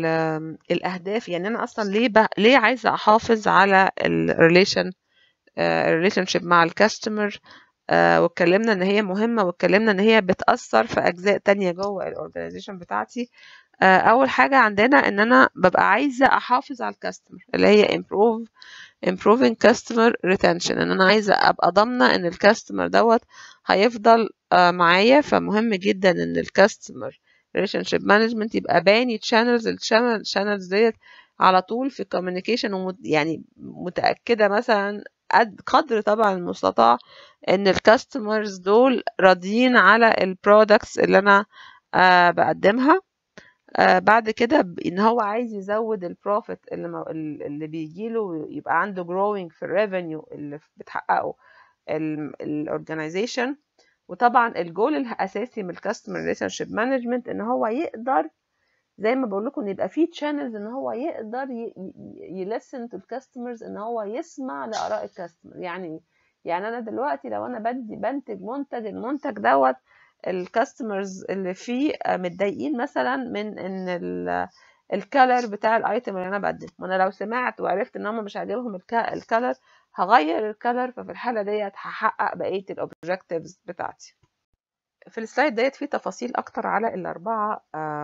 الاهداف يعني انا اصلا ليه بقى ليه عايزه احافظ على الريليشن الريليشن شيب مع الكاستمر آه واتكلمنا ان هي مهمه واتكلمنا ان هي بتاثر في اجزاء تانية جوه الاورجانيزيشن بتاعتي آه اول حاجه عندنا ان انا ببقى عايزه احافظ على الكاستمر اللي هي improve improving customer retention ان انا عايزه ابقى ضامنه ان الكاستمر دوت هيفضل آه معايا فمهم جدا ان الكاستمر relationship management يبقى باني channels الشانل channels ديت على طول في communication يعني متاكده مثلا قد قدر طبعا المستطاع ان الكاستمرز دول راضيين على البرودكتس اللي انا آه بقدمها آه بعد كده ان هو عايز يزود البروفيت اللي اللي بيجيله يبقى عنده growing في الريفينيو اللي بتحققه الاورجنايزيشن وطبعا الجول الاساسي من الكاستمر ريليشن شيب مانجمنت ان هو يقدر زي ما بقول لكم ان يبقى في تشانلز ان هو يقدر يلسن تو الكاستمرز ان هو يسمع لاراء الكاستمر يعني يعني انا دلوقتي لو انا بدي بنتج منتج المنتج دوت الكاستمرز اللي فيه متضايقين مثلا من ان الكالر بتاع الايتم اللي انا بقدمه وانا لو سمعت وعرفت ان هم مش عاجبهم الكالر هغير الكالر ففي الحاله ديت هحقق بقيه الاوبجكتيفز بتاعتي في السلايد ديت في تفاصيل اكتر على الاربعه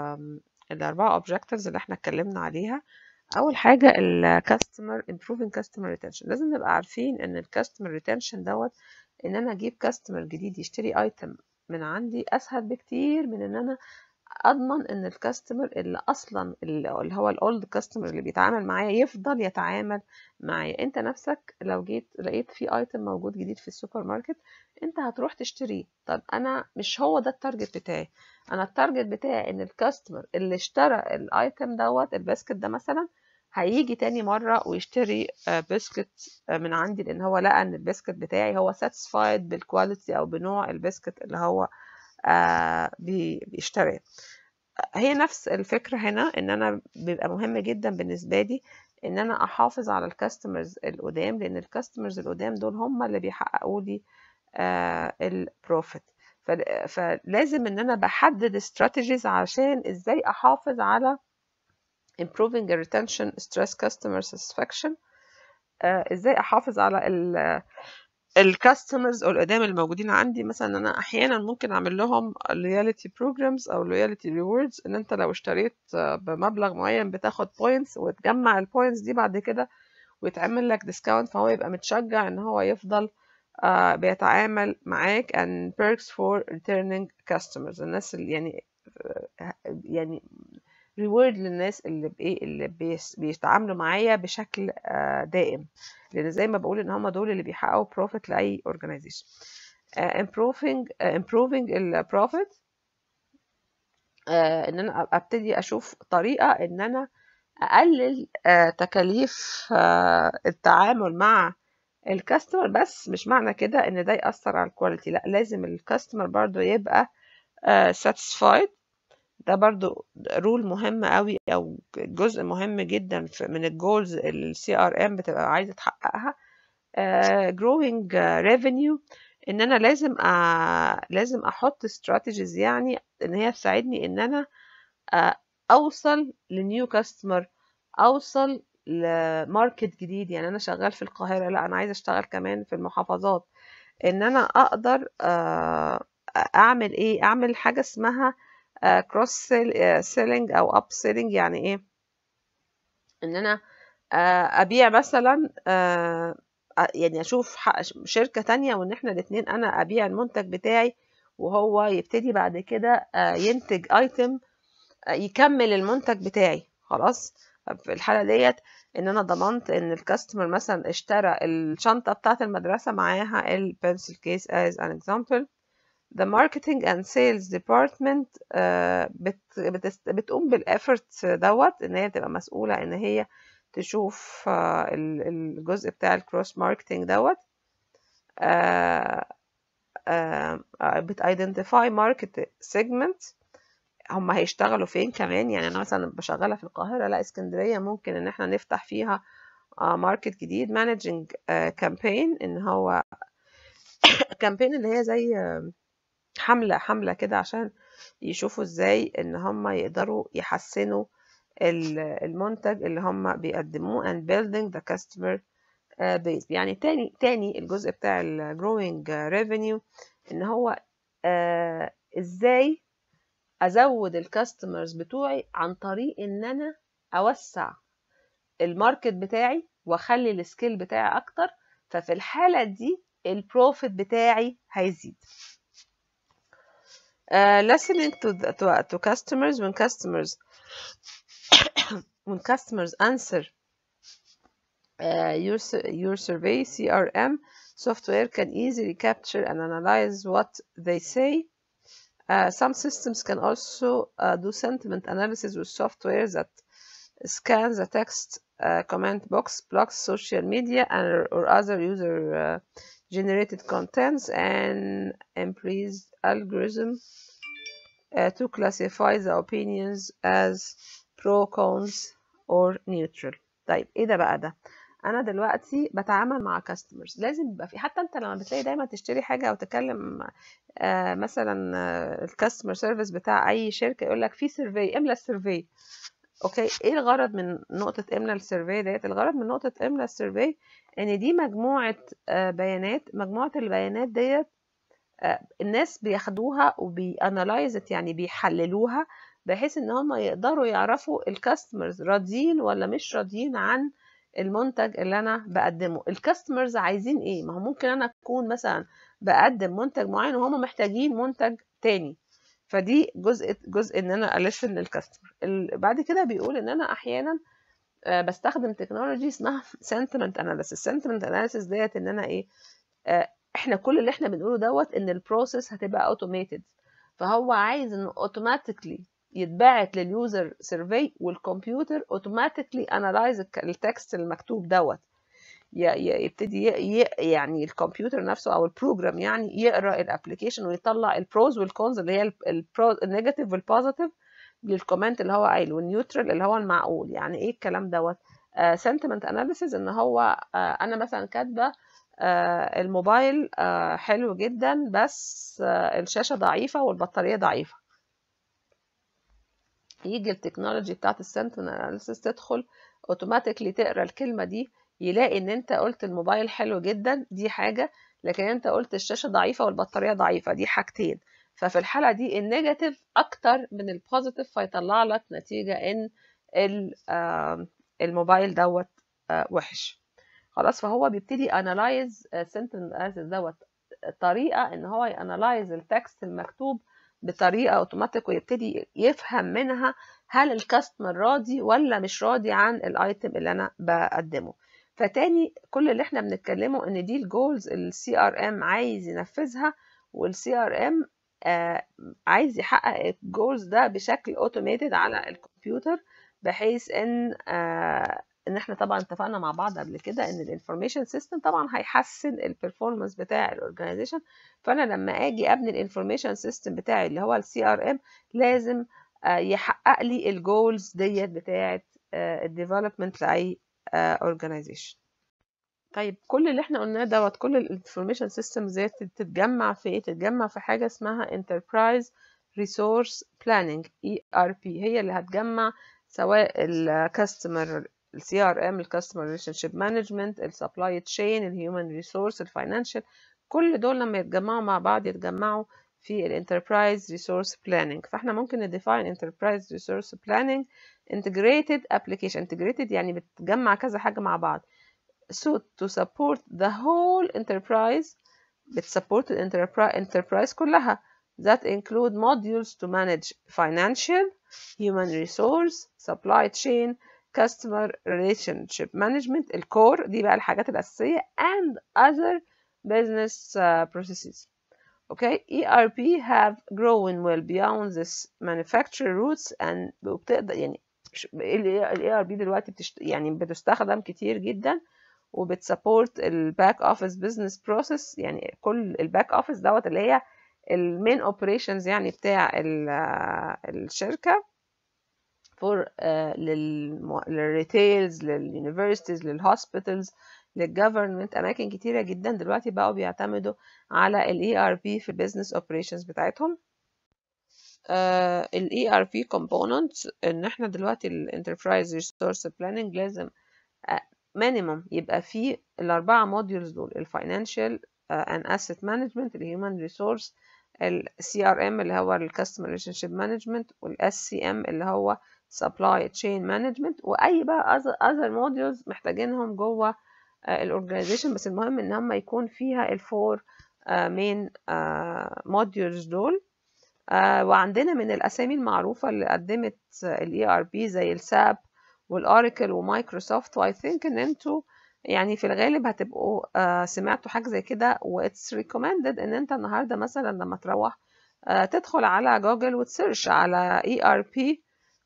الاربعه objectives اللي احنا اتكلمنا عليها اول حاجه الكاستمر improving customer retention لازم نبقى عارفين ان الكاستمر retention دوت ان انا اجيب كاستمر جديد يشتري ايتم من عندي اسهل بكتير من ان انا اضمن ان الكاستمر اللي اصلا اللي هو الاولد كاستمر اللي بيتعامل معايا يفضل يتعامل معايا انت نفسك لو جيت لقيت في ايتم موجود جديد في السوبر ماركت انت هتروح تشتريه طب انا مش هو ده التارجت بتاعي انا التارجت بتاعي ان الكاستمر اللي اشترى الايتم دوت الباسكت ده مثلا هيجي تاني مرة ويشتري بسكت من عندي لان هو لقى ان البسكت بتاعي هو ساتسفايد بالكواليتي او بنوع البسكت اللي هو بيشتريه هي نفس الفكرة هنا ان انا بيبقى مهم جدا بالنسبة لي ان انا احافظ على الكاستمرز القدام لان الكاستمرز القدام دول هم اللي بيحققوا لي البروفيت فلازم ان انا بحدد استراتيجيز عشان ازاي احافظ على improving the retention stress customer satisfaction ازاي احافظ على ال الكاستمرز القدام الموجودين عندي مثلا انا احيانا ممكن اعمل لهم loyalty programs او loyalty rewards ان انت لو اشتريت بمبلغ معين بتاخد points وتجمع البوينتس دي بعد كده ويتعمل لك ديسكاونت فهو يبقى متشجع ان هو يفضل آه بيتعامل معاك and perks for returning customers الناس اللي يعني آه، يعني ريورد للناس اللي بايه اللي بيس- بيتعاملوا معايا بشكل آه، دائم لان زي ما بقول ان هم دول اللي بيحققوا بروفيت لاي اورجانيزيشن improving آه، improving البروفيت ان انا ابتدي اشوف طريقه ان انا اقلل آه، تكاليف آه، التعامل مع الكاستمر بس مش معنى كده ان ده يأثر على الكواليتي لا لازم الكاستمر برضو يبقى آه، satisfied ده برضو رول مهم قوي او جزء مهم جدا في- من الجولز اللي السي ار ام بتبقى عايزه تحققها آه، growing آه، revenue ان انا لازم أ... لازم احط strategies يعني ان هي تساعدني ان انا آه، اوصل لنيو كاستمر اوصل لماركت جديد يعني انا شغال في القاهره لا انا عايزه اشتغل كمان في المحافظات ان انا اقدر آه، اعمل ايه اعمل حاجه اسمها كروس سيلينج او اب سيلينج يعني ايه ان انا آه، ابيع مثلا آه، آه، يعني اشوف ح- شركه تانية وان احنا الاتنين انا ابيع المنتج بتاعي وهو يبتدي بعد كده آه، ينتج ايتم يكمل المنتج بتاعي خلاص في الحالة ديت ان انا ضمنت ان الكاستمر مثلا اشترى الشنطة بتاعة المدرسة معاها البنسل كيس as an example the marketing and sales department آه، بت بتست بتقوم بالافورت دوت ان هي تبقى مسؤولة ان هي تشوف آه، ال- الجزء بتاع الكروس ماركتينج دوت بتايدنتيفاي ماركت سيجمنت هم هيشتغلوا فين كمان يعني انا مثلا بشغلها في القاهره لا اسكندريه ممكن ان احنا نفتح فيها ماركت جديد مانجنج كامبين ان هو كامبين اللي هي زي آه، حمله حمله كده عشان يشوفوا ازاي ان هم يقدروا يحسنوا ال- المنتج اللي هم بيقدموه and building the customer آه، base يعني تاني تاني الجزء بتاع ال growing revenue ان هو آه، ازاي ازود الكاستمرز بتوعي عن طريق ان انا اوسع الماركت بتاعي واخلي السكيل بتاعي اكتر ففي الحالة دي البروفيت بتاعي هيزيد uh, listening to, the, to, to customers when customers when customers answer uh, your, su- your survey CRM software can easily capture and analyze what they say Uh, some systems can also uh, do sentiment analysis with software that scans the text uh, comment box, blocks social media and or other user uh, generated contents and employs algorithm uh, to classify the opinions as pro, cons or neutral. طيب ايه ده بقى ده؟ انا دلوقتي بتعامل مع كاستمرز لازم يبقى في حتى انت لما بتلاقي دايما تشتري حاجه او تكلم آه مثلا الكاستمر سيرفيس بتاع اي شركه يقول لك في سيرفي املى السيرفي اوكي ايه الغرض من نقطه املى السيرفي ديت الغرض من نقطه املى السيرفي ان دي مجموعه آه بيانات مجموعه البيانات ديت آه، الناس بياخدوها وبيانالايزت يعني بيحللوها بحيث ان هم يقدروا يعرفوا الكاستمرز راضيين ولا مش راضيين عن المنتج اللي انا بقدمه الكاستمرز عايزين ايه ما هو ممكن انا اكون مثلا بقدم منتج معين وهم محتاجين منتج تاني فدي جزء جزء ان انا اليسن للكاستمر ال- بعد كده بيقول ان انا احيانا آه، بستخدم تكنولوجي اسمها sentiment analysis sentiment analysis ديت ان انا ايه آه، احنا كل اللي احنا بنقوله دوت ان البروسيس هتبقى اوتوميتد فهو عايز انه اوتوماتيكلي يتبعت لليوزر سيرفي والكمبيوتر اوتوماتيكلي انالايز التكست المكتوب دوت ي- ي- يبتدي ي- ي- يعني الكمبيوتر نفسه او البروجرام يعني يقرا الابلكيشن ويطلع البروز والكونز اللي هي البرو النيجاتيف والبوزيتيف للكومنت اللي هو قايله والنيوترال اللي هو المعقول يعني ايه الكلام دوت سنتمنت اناليسيز ان هو آه، انا مثلا كاتبه آه، الموبايل آه، حلو جدا بس آه، الشاشه ضعيفه والبطاريه ضعيفه يجي التكنولوجي بتاعت السنتمنت اناليسيس تدخل اوتوماتيكلي تقرا الكلمه دي يلاقي ان انت قلت الموبايل حلو جدا دي حاجه لكن انت قلت الشاشه ضعيفه والبطاريه ضعيفه دي حاجتين ففي الحاله دي النيجاتيف اكتر من البوزيتيف فيطلع لك نتيجه ان ال- آم، الموبايل دوت آه، وحش خلاص فهو بيبتدي انالايز sentence دوت طريقه ان هو يانالايز التكست المكتوب بطريقه اوتوماتيك ويبتدي يفهم منها هل الكاستمر راضي ولا مش راضي عن الايتم اللي انا بقدمه فتاني كل اللي احنا بنتكلمه ان دي الجولز السي ار ام عايز ينفذها والسي ار ام عايز يحقق الجولز ده بشكل اوتوميتد على الكمبيوتر بحيث ان آه ان احنا طبعا اتفقنا مع بعض قبل كده ان الانفورميشن سيستم طبعا هيحسن البرفورمانس بتاع الاورجانيزيشن فانا لما اجي ابني الانفورميشن سيستم بتاعي اللي هو السي ار ام لازم آه يحقق لي الجولز ديت بتاعه الديفلوبمنت لاي اورجانيزيشن طيب كل اللي احنا قلناه دوت كل الانفورميشن سيستم زي تتجمع في ايه تتجمع في حاجه اسمها انتربرايز ريسورس بلاننج اي ار بي هي اللي هتجمع سواء الكاستمر السي ار ام الكاستمر ريليشن شيب مانجمنت السبلاي تشين الهيومن ريسورس الفاينانشال كل دول لما يتجمعوا مع بعض يتجمعوا في الانتربرايز ريسورس بلاننج فاحنا ممكن نديفاين انتربرايز ريسورس بلاننج انتجريتد ابلكيشن انتجريتد يعني بتجمع كذا حاجه مع بعض so to support the whole enterprise بتسبورت الانتربرايز كلها that include modules to manage financial, human resource, supply chain, customer relationship management الكور دي بقى الحاجات الأساسية and other business uh, processes. Okay, ERP have grown well beyond this manufacturer roots and بتقدر يعني ال ERP دلوقتي بتشت... يعني بتستخدم كتير جدا وبتسبورت الباك اوفيس بزنس بروسيس يعني كل الباك اوفيس دوت اللي هي المين اوبريشنز يعني بتاع الشركه فور للريتيلز لليونيفرسيتيز للهوسبيتالز للجفرمنت اماكن كتيره جدا دلوقتي بقوا بيعتمدوا على الاي ار بي في البيزنس اوبريشنز بتاعتهم الاي ار بي كومبوننت ان احنا دلوقتي الانتربرايز ريسورس بلاننج لازم مينيمم يبقى فيه الاربعه موديولز دول الفاينانشال and asset management الهيومن ريسورس السي ار ام اللي هو الكاستمر ريليشن شيب مانجمنت والاس سي ام اللي هو سبلاي تشين مانجمنت واي بقى اذر موديولز محتاجينهم جوه الاورجانيزيشن بس المهم ان هم يكون فيها الفور مين موديولز دول وعندنا من الاسامي المعروفه اللي قدمت الاي ار بي زي الساب والاوراكل ومايكروسوفت واي ثينك ان انتوا يعني في الغالب هتبقوا آه سمعتوا حاجه زي كده واتس ريكومندد ان انت النهارده مثلا لما تروح آه تدخل على جوجل وتسيرش على اي ار بي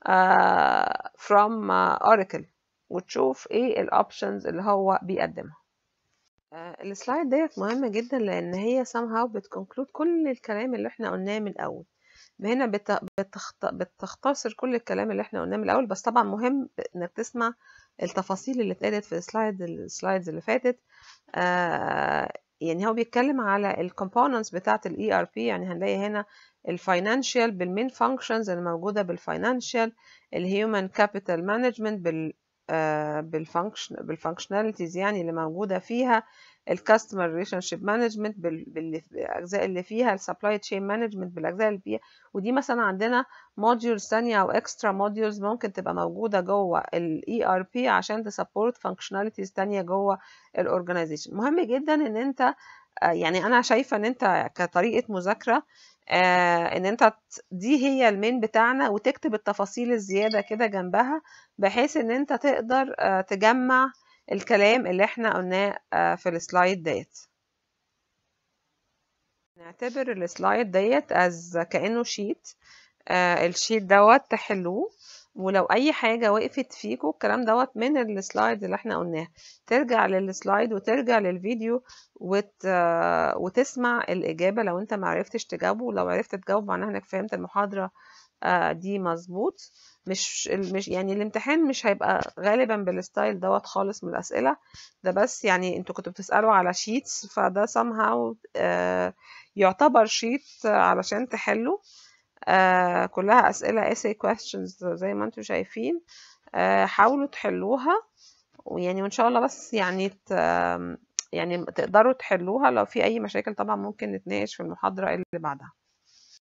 from اوراكل وتشوف ايه الاوبشنز اللي هو بيقدمها آه السلايد ديت مهمه جدا لان هي somehow بتكونكلود كل الكلام اللي احنا قلناه من الاول هنا بتخت... بتختصر كل الكلام اللي احنا قلناه من الاول بس طبعا مهم انك تسمع التفاصيل اللي اتقالت في السلايد السلايدز اللي فاتت آه يعني هو بيتكلم على الكومبوننتس بتاعه الاي ار بي يعني هنلاقي هنا الفاينانشال بالمين فانكشنز اللي موجوده بالفاينانشال الهيومن كابيتال مانجمنت بال بالفانكشن بالفانكشناليتيز يعني اللي موجوده فيها الكاستمر ريليشن شيب مانجمنت بالاجزاء اللي فيها السبلاي تشين مانجمنت بالاجزاء اللي فيها ودي مثلا عندنا موديولز ثانيه او اكسترا موديولز ممكن تبقى موجوده جوه الاي ار بي عشان تسبورت فانكشناليتيز ثانيه جوه الاورجنايزيشن مهم جدا ان انت يعني انا شايفه ان انت كطريقه مذاكره آه ان انت دي هي المين بتاعنا وتكتب التفاصيل الزياده كده جنبها بحيث ان انت تقدر آه تجمع الكلام اللي احنا قلناه آه في السلايد ديت نعتبر السلايد ديت از كانه شيت الشيت دوت تحلوه ولو اي حاجه وقفت فيكم الكلام دوت من السلايد اللي احنا قلناها ترجع للسلايد وترجع للفيديو وت... وتسمع الاجابه لو انت ما عرفتش تجاوبه ولو عرفت تجاوب معناها انك فهمت المحاضره دي مظبوط مش مش يعني الامتحان مش هيبقى غالبا بالستايل دوت خالص من الاسئله ده بس يعني انتوا كنتوا بتسالوا على شيتس فده somehow يعتبر شيت علشان تحلوا آه كلها أسئلة essay questions زي ما انتم شايفين آه حاولوا تحلوها ويعني وإن شاء الله بس يعني ت... يعني تقدروا تحلوها لو في أي مشاكل طبعا ممكن نتناقش في المحاضرة اللي بعدها